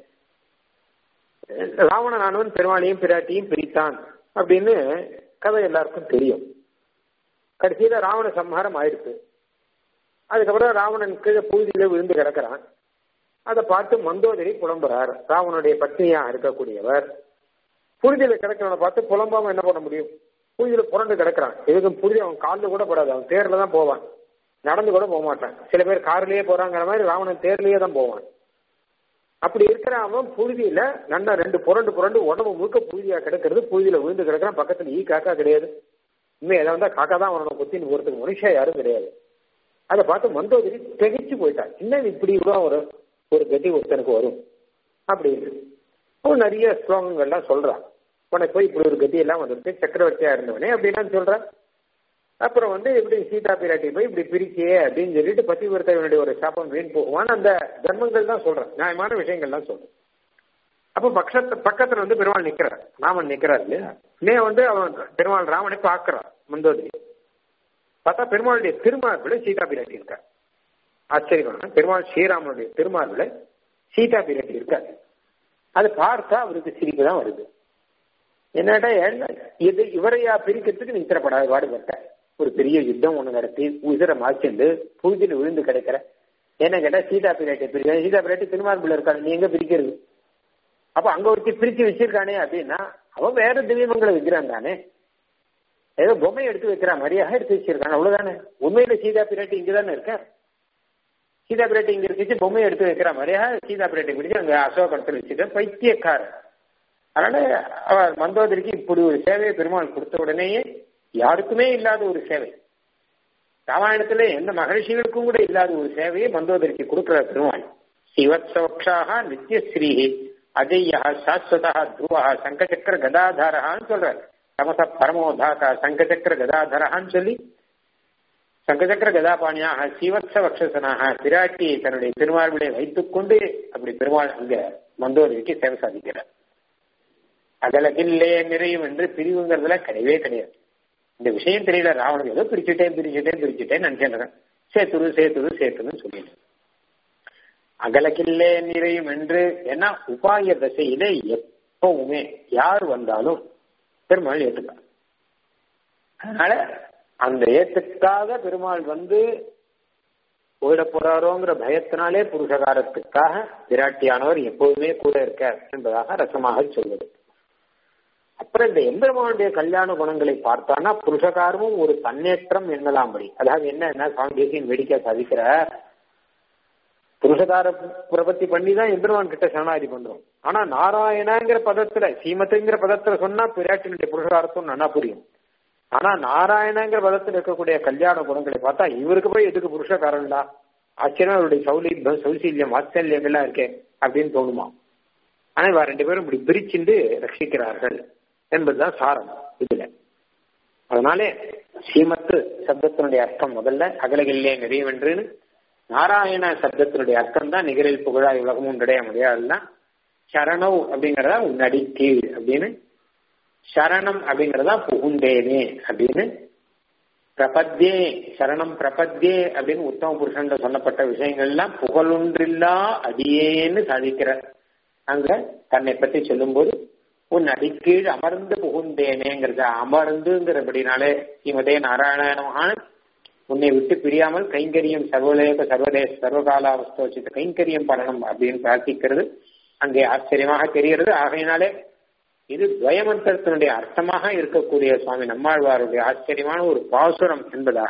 ராவணனானவன் பெருமாளையும் பிராட்டியும் பிரித்தான் அப்படின்னு கதை எல்லாருக்கும் தெரியும் கடைசியில ராவண சம்ஹாரம் ஆயிடுச்சு அதுக்கப்புறம் ராவணன் கீழே பூஜையில விழுந்து கிடக்கிறான் அதை பார்த்து மந்தோதரி புலம்புறார் ராவனுடைய பத்னியா இருக்கக்கூடியவர் புரிதியில கிடக்கிறவனை பார்த்து புலம்பாம என்ன பண்ண முடியும் புரிதியில புரண்டு கிடக்கிறான் எதுக்கும் புரிதி அவன் காலில் கூட படாது அவன் தேர்ல தான் போவான் நடந்து கூட போக மாட்டான் சில பேர் கார்லயே போறாங்கிற மாதிரி ராவணன் தேர்லயே தான் போவான் அப்படி இருக்கிற அவன் புழுதியில நல்லா ரெண்டு புரண்டு புரண்டு உடம்பு முழுக்க புழுதியா கிடக்கிறது புழுதியில விழுந்து கிடக்கிறான் பக்கத்துல ஈ காக்கா கிடையாது இனிமே ஏதாவது வந்தா காக்கா தான் அவனோட குத்தின்னு போறதுக்கு மனுஷன் யாரும் கிடையாது அதை பார்த்து மந்தோதரி திகைச்சு போயிட்டான் இன்னும் இப்படி கூட ஒரு ஒரு கதி ஒருத்தனுக்கு வரும் அப்படின்னு அவன் நிறைய ஸ்லோகங்கள்லாம் சொல்றான் உனக்கு போய் இப்படி ஒரு கதி எல்லாம் வந்துருக்கு சக்கரவர்த்தியா இருந்தவனே அப்படின்லாம் சொல்றான் அப்புறம் வந்து இப்படி சீதா பிராட்டி போய் இப்படி பிரிச்சியே அப்படின்னு சொல்லிட்டு பத்திவிரத்தைவனுடைய ஒரு சாப்பம் வீண் போகுவான் அந்த தர்மங்கள் தான் சொல்றேன் நியாயமான விஷயங்கள் தான் சொல்றேன் அப்ப பக்கத்து பக்கத்துல வந்து பெருமாள் நிக்கிறார் ராமன் நிக்கிறார் இல்லையா நே வந்து அவன் பெருமாள் ராமனை பார்க்கிறான் மந்தோதரி பார்த்தா பெருமாளுடைய திருமார்பில் சீதா பிராட்டி இருக்கார் ஆச்சரியமான பெருமாள் ஸ்ரீராமனுடைய திருமார்பில் சீதா பிராட்டி இருக்கார் அது பார்த்தா அவருக்கு சிரிப்பு தான் வருது என்னடா இது இவரையா பிரிக்கிறதுக்கு நீ இத்தரப்படாத பாடுபட்ட ஒரு பெரிய யுத்தம் ஒண்ணு நடத்தி உதிரை மாய்ச்சண்டு பூஜையில் விழுந்து கிடைக்கிற என்ன கேட்டா சீதா பிராட்டி பிரிக்க சீதா பிராட்டி திருமார்புல இருக்காங்க நீ எங்க பிரிக்கிறது அப்ப அங்க ஒருத்தி பிரிச்சு வச்சிருக்கானே அப்படின்னா அவன் வேற திவ்யமங்களை விற்கிறான் தானே ஏதோ பொம்மை எடுத்து வைக்கிற மாதிரியாக எடுத்து வச்சிருக்கான் அவ்வளவுதானே உண்மையில சீதா பிராட்டி இங்கதானே இருக்க சீதா பிராட்டி இங்க இருந்துச்சு பொம்மை எடுத்து வைக்கிற மாதிரியாக சீதா பிராட்டி பிடிச்சு அங்க அசோகத்தில் வச்சுட்டு பைத்தியக்காரர் அதனால அவர் மந்தோதரிக்கு இப்படி ஒரு சேவையை பெருமாள் கொடுத்த உடனேயே யாருக்குமே இல்லாத ஒரு சேவை ராமாயணத்துல எந்த மகர்ஷிகளுக்கும் கூட இல்லாத ஒரு சேவையை மந்தோதரிக்கு கொடுக்கிற பெருமாள் சிவத்சோக்ஷாக நித்யஸ்ரீ அஜய்யா சாஸ்வதா துருவா சங்கச்சக்கர கதாதாரஹான்னு சொல்றாரு தமச பரமோதாக்கா சங்கச்சக்கர கதாதரஹான்னு சொல்லி சங்கச்சக்கர கதாபாணியாக சீவத்ச வக்ஷசனாக பிராட்டியை தன்னுடைய திருமார்பிலே வைத்துக் கொண்டு அப்படி பெருமாள் அங்க மந்தோதரிக்கு சேவை சாதிக்கிறார் அகலகில்லே நிறையும் என்று பிரிவுங்கிறதுல கிடையவே கிடையாது இந்த விஷயம் தெரியல ராவணன் ஏதோ பிரிச்சுட்டேன் பிரிச்சுட்டேன் பிரிச்சுட்டேன் நினைச்சேன் சேத்துரு சேத்துரு சேத்துன்னு சொல்லிட்டு அகலகில்லே நிறையும் என்று ஏன்னா உபாய தசையிலே எப்பவுமே யார் வந்தாலும் பெருமாள் ஏற்றுப்பார் அதனால அந்த ஏத்துக்காக பெருமாள் வந்து போயிட போறாரோங்கிற பயத்தினாலே புருஷகாரத்துக்காக விராட்டியானவர் எப்போதுமே கூட இருக்கார் என்பதாக ரசமாக சொல்வது அப்புறம் இந்த எம்பெருமானுடைய கல்யாண குணங்களை பார்த்தானா புருஷகாரமும் ஒரு தன்னேற்றம் எண்ணலாம்படி அதாவது என்ன சுவாமி தேசியன் வேடிக்கை சாதிக்கிற புருஷகார பிரபத்தி பண்ணி தான் எம்பெருமான் கிட்ட சரணாதி பண்றோம் ஆனா நாராயணங்கிற பதத்துல சீமத்துங்கிற பதத்துல சொன்னா பிராட்டினுடைய புருஷகாரத்தும் நல்லா புரியும் ஆனா நாராயணங்கிற பதத்தில் இருக்கக்கூடிய கல்யாண குணங்களை பார்த்தா இவருக்கு போய் எதுக்கு புருஷகாரன்டா ஆச்சரியம் அவருடைய சௌலீபம் சௌசீல்யம் வாத்சல்யம் எல்லாம் இருக்கே அப்படின்னு தோணுமா ஆனா இவ ரெண்டு பேரும் இப்படி பிரிச்சுண்டு ரட்சிக்கிறார்கள் என்பதுதான் சாரம் இதுல அதனாலே ஸ்ரீமத்து சப்தத்தினுடைய அர்த்தம் முதல்ல அகலகில்லே நிறையவென்றுன்னு நாராயண சப்தத்தினுடைய அர்த்தம் தான் நிகரில் புகழாய் உலகமும் கிடையா முடியாதுன்னா சரணவ் அப்படிங்கறதா உன்னடி கீழ் அப்படின்னு சரணம் அப்படிங்கறதா புகுந்தேனே அப்படின்னு பிரபத்யே சரணம் பிரபத்யே அப்படின்னு உத்தம புருஷன் சொல்லப்பட்ட விஷயங்கள்லாம் புகழொன்றில்லா அடியேன்னு சாதிக்கிறார் அங்க தன்னை பற்றி சொல்லும்போது உன் அடிக்கீழ் அமர்ந்து புகுந்தேனேங்கிறத அமர்ந்துங்கிறபடினாலே ஸ்ரீமதே நாராயணமான உன்னை விட்டு பிரியாமல் கைங்கரியம் சர்வலேக சர்வதேச சர்வகாலாவஸ்தோச்சித்த கைங்கரியம் பண்ணணும் அப்படின்னு பிரார்த்திக்கிறது அங்கே ஆச்சரியமாக தெரிகிறது ஆகையினாலே இது துவயமந்திரத்தினுடைய அர்த்தமாக இருக்கக்கூடிய சுவாமி நம்மாழ்வாருடைய ஆச்சரியமான ஒரு பாசுரம் என்பதாக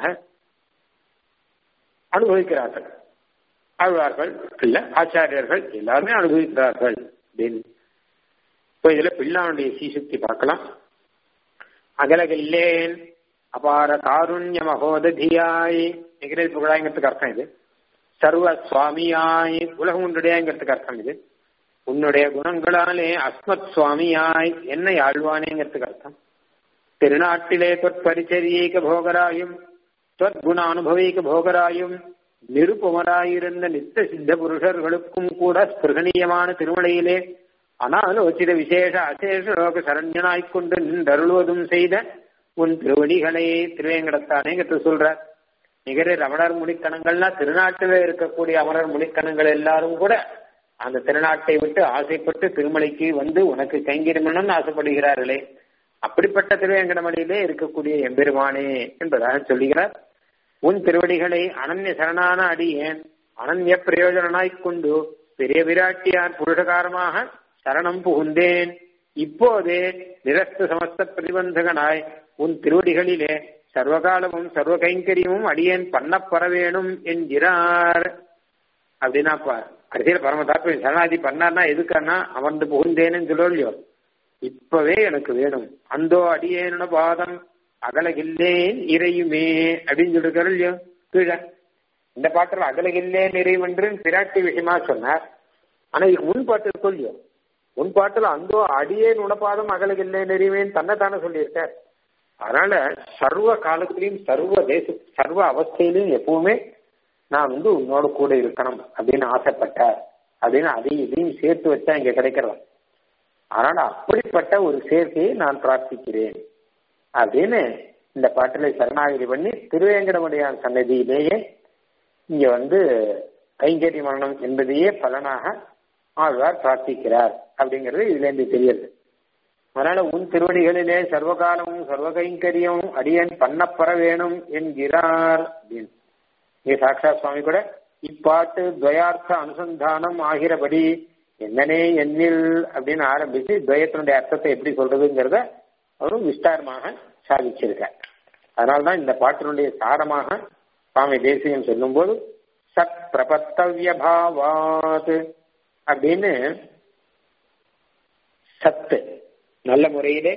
அனுபவிக்கிறார்கள் ஆழ்வார்கள் இல்ல ஆச்சாரியர்கள் எல்லாருமே அனுபவிக்கிறார்கள் அப்படின்னு இப்போ இதுல பிள்ளானுடைய சீசுக்தி பார்க்கலாம் அகலகில்லேன் அபார காருண்ய மகோததியாய் நிகழ் புகழாய்ங்கிறதுக்கு அர்த்தம் இது சர்வ சுவாமியாய் உலகம் உன்னுடையங்கிறதுக்கு அர்த்தம் இது உன்னுடைய குணங்களாலே அஸ்மத் சுவாமியாய் என்னை ஆழ்வானேங்கிறதுக்கு அர்த்தம் திருநாட்டிலே தொற்பரிச்சரியைக போகராயும் தொற்குணானுபவிக போகராயும் நிருபமராயிருந்த நித்த சித்த புருஷர்களுக்கும் கூட ஸ்பிருகணீயமான திருமலையிலே அனாலோசித விசேஷ அசேஷ லோக சரண்யனாய்க் கொண்டு நின்றருளுவதும் செய்த உன் திருவடிகளே திருவேங்கடத்தானேங்கிறது சொல்ற நிகர ரமணர் முடிக்கணங்கள்னா திருநாட்டில இருக்கக்கூடிய அமரர் முடிக்கணங்கள் எல்லாரும் கூட அந்த திருநாட்டை விட்டு ஆசைப்பட்டு திருமலைக்கு வந்து உனக்கு கைங்கிருமணும்னு ஆசைப்படுகிறார்களே அப்படிப்பட்ட திருவேங்கடமலையிலே இருக்கக்கூடிய எம்பெருமானே என்பதாக சொல்லுகிறார் உன் திருவடிகளை அனன்ய சரணான அடியேன் அனன்ய பிரயோஜனாய்க் கொண்டு பெரிய விராட்டியார் புருஷகாரமாக சரணம் புகுந்தேன் இப்போதே நிரஸ்த சமஸ்த பிரதிபந்தகனாய் உன் திருவடிகளிலே சர்வகாலமும் சர்வ கைங்கரியமும் அடியேன் பண்ணப்பெற வேணும் என்கிறார் அப்படின்னாப்பா கடைசியில் பரம தாத்பரியம் சரணாதி பண்ணார்னா எதுக்கானா அமர்ந்து புகுந்தேன்னு சொல்ல இல்லையோ இப்பவே எனக்கு வேணும் அந்தோ அடியேனோட பாதம் அகலகில்லேன் இறையுமே அப்படின்னு சொல்லிருக்காரு இல்லையோ கீழே இந்த பாட்டில் அகலகில்லேன் இறைவென்று பிராட்டி விஷயமா சொன்னார் ஆனா இதுக்கு முன் பாட்டு இருக்கும் இல்லையோ முன் பாட்டுல அந்தோ அடியேன் உணப்பாதம் அகலகில்லேன் இறைவேன் தன்னைத்தானே சொல்லியிருக்கார் அதனால சர்வ காலத்திலையும் சர்வ தேச சர்வ அவஸ்தையிலையும் எப்பவுமே நான் வந்து உன்னோட கூட இருக்கணும் அப்படின்னு ஆசைப்பட்டார் அப்படின்னு அதையும் இதையும் சேர்த்து வச்சா இங்க கிடைக்கிறதா அதனால அப்படிப்பட்ட ஒரு சேர்க்கையை நான் பிரார்த்திக்கிறேன் அப்படின்னு இந்த பாட்டில சரணாகதி பண்ணி திருவேங்கடமுடையான் சன்னதியிலேயே இங்க வந்து கைங்கறி மரணம் என்பதையே பலனாக ஆழ்வார் பிரார்த்திக்கிறார் அப்படிங்கிறது இதுல இருந்து தெரியுது அதனால உன் திருவடிகளிலே சர்வகாலமும் சர்வகைங்கரியம் அடியன் பண்ணப்பெற வேணும் என்கிறார் அப்படின்னு இங்க சாக்ஷா சுவாமி கூட இப்பாட்டு துவயார்த்த அனுசந்தானம் ஆகிறபடி என்னனே எண்ணில் அப்படின்னு ஆரம்பிச்சு துவயத்தினுடைய அர்த்தத்தை எப்படி சொல்றதுங்கிறத அவரும் விஸ்தாரமாக சாதிச்சிருக்கார் அதனால்தான் இந்த பாட்டினுடைய சாரமாக சுவாமி தேசியம் சொல்லும்போது சத் பிரபத்தவிய பாவாத் அப்படின்னு சத்து நல்ல முறையிலே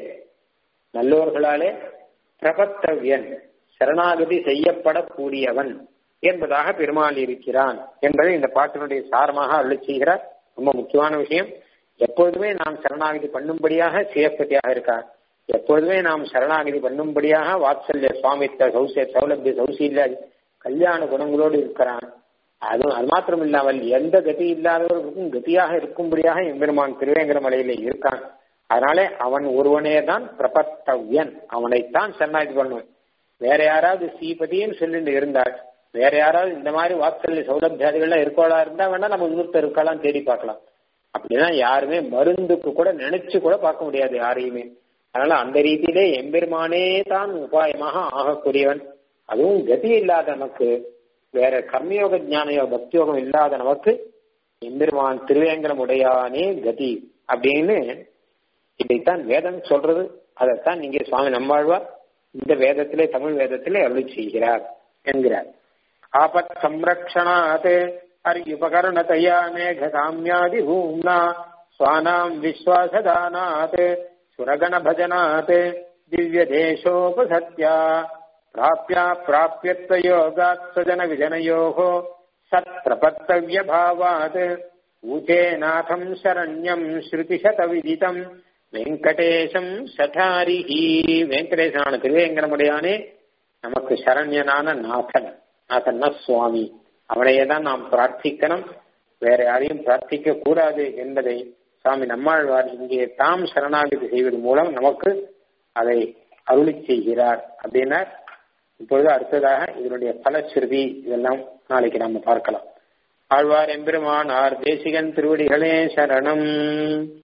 நல்லோர்களாலே பிரபத்தவியன் சரணாகதி செய்யப்படக்கூடியவன் என்பதாக பெருமாள் இருக்கிறான் என்பதை இந்த பாட்டினுடைய சாரமாக அருளி செய்கிறார் ரொம்ப முக்கியமான விஷயம் எப்பொழுதுமே நாம் சரணாகதி பண்ணும்படியாக சிவப்பதியாக இருக்கார் எப்பொழுதுமே நாம் சரணாகதி பண்ணும்படியாக வாத்சல்ய சுவாமித்த சௌசிய சௌலபிய சௌசீல்ய கல்யாண குணங்களோடு இருக்கிறான் அது அது மாத்திரம் இல்லாமல் எந்த கதி இல்லாதவர்களுக்கும் கதியாக இருக்கும்படியாக எம்பெருமான் திருவேங்கர மலையில இருக்கான் அதனாலே அவன் ஒருவனே தான் பிரபத்தவ்யன் அவனைத்தான் சரணாகதி பண்ணுவன் வேற யாராவது ஸ்ரீபதின்னு சொல்லிட்டு இருந்தாள் வேற யாராவது இந்த மாதிரி வாத்சல்ய சௌலபியாதிகள்லாம் இருக்கோளா இருந்தா வேணா நம்ம இன்னொருத்தர் இருக்கலாம் தேடி பார்க்கலாம் அப்படின்னா யாருமே மருந்துக்கு கூட நினைச்சு கூட பார்க்க முடியாது யாரையுமே அதனால அந்த ரீதியிலே எம்பெருமானே தான் உபாயமாக ஆகக்கூடியவன் அதுவும் கதி இல்லாத நமக்கு வேற கர்மயோக ஞானயோ பக்தியோகம் இல்லாத நமக்கு எம்பெருமான் திருவேங்கரம் உடையானே கதி அப்படின்னு இதைத்தான் வேதம் சொல்றது அதைத்தான் நீங்க சுவாமி நம்மாழ்வார் இந்த வேதத்திலே தமிழ் வேதத்திலே அருளி செய்கிறார் என்கிறார் ஆபத் சம்ரக்ஷணாத் அரியுபகரணதையா மேக காமியாதி பூம்னா ஸ்வானாம் விஸ்வாசதானாத் சுரகண பஜனாத் திவ்ய தேசோபசத்யா பிராப்யா பிராபியத்வயோகாத் சுஜன விஜனயோகோ சத் பிரபத்தவிய பாவாத் ஊதே நாதம் சரண்யம் ஸ்ருதிசத விதிதம் வெங்கடேசம் சதாரிஹி வெங்கடேசனான திருவேங்கரமுடையானே நமக்கு சரண்யனான நாதன் நாதன்னா சுவாமி அவனையே தான் நாம் பிரார்த்திக்கணும் வேற யாரையும் பிரார்த்திக்க கூடாது என்பதை சுவாமி நம்மாழ்வார் இங்கே தாம் சரணாகதி செய்வதன் மூலம் நமக்கு அதை அருளி செய்கிறார் அப்படின்னா இப்பொழுது அடுத்ததாக இதனுடைய பலஸ்ருதி இதெல்லாம் நாளைக்கு நாம பார்க்கலாம் ஆழ்வார் எம்பெருமானார் தேசிகன் திருவடிகளே சரணம்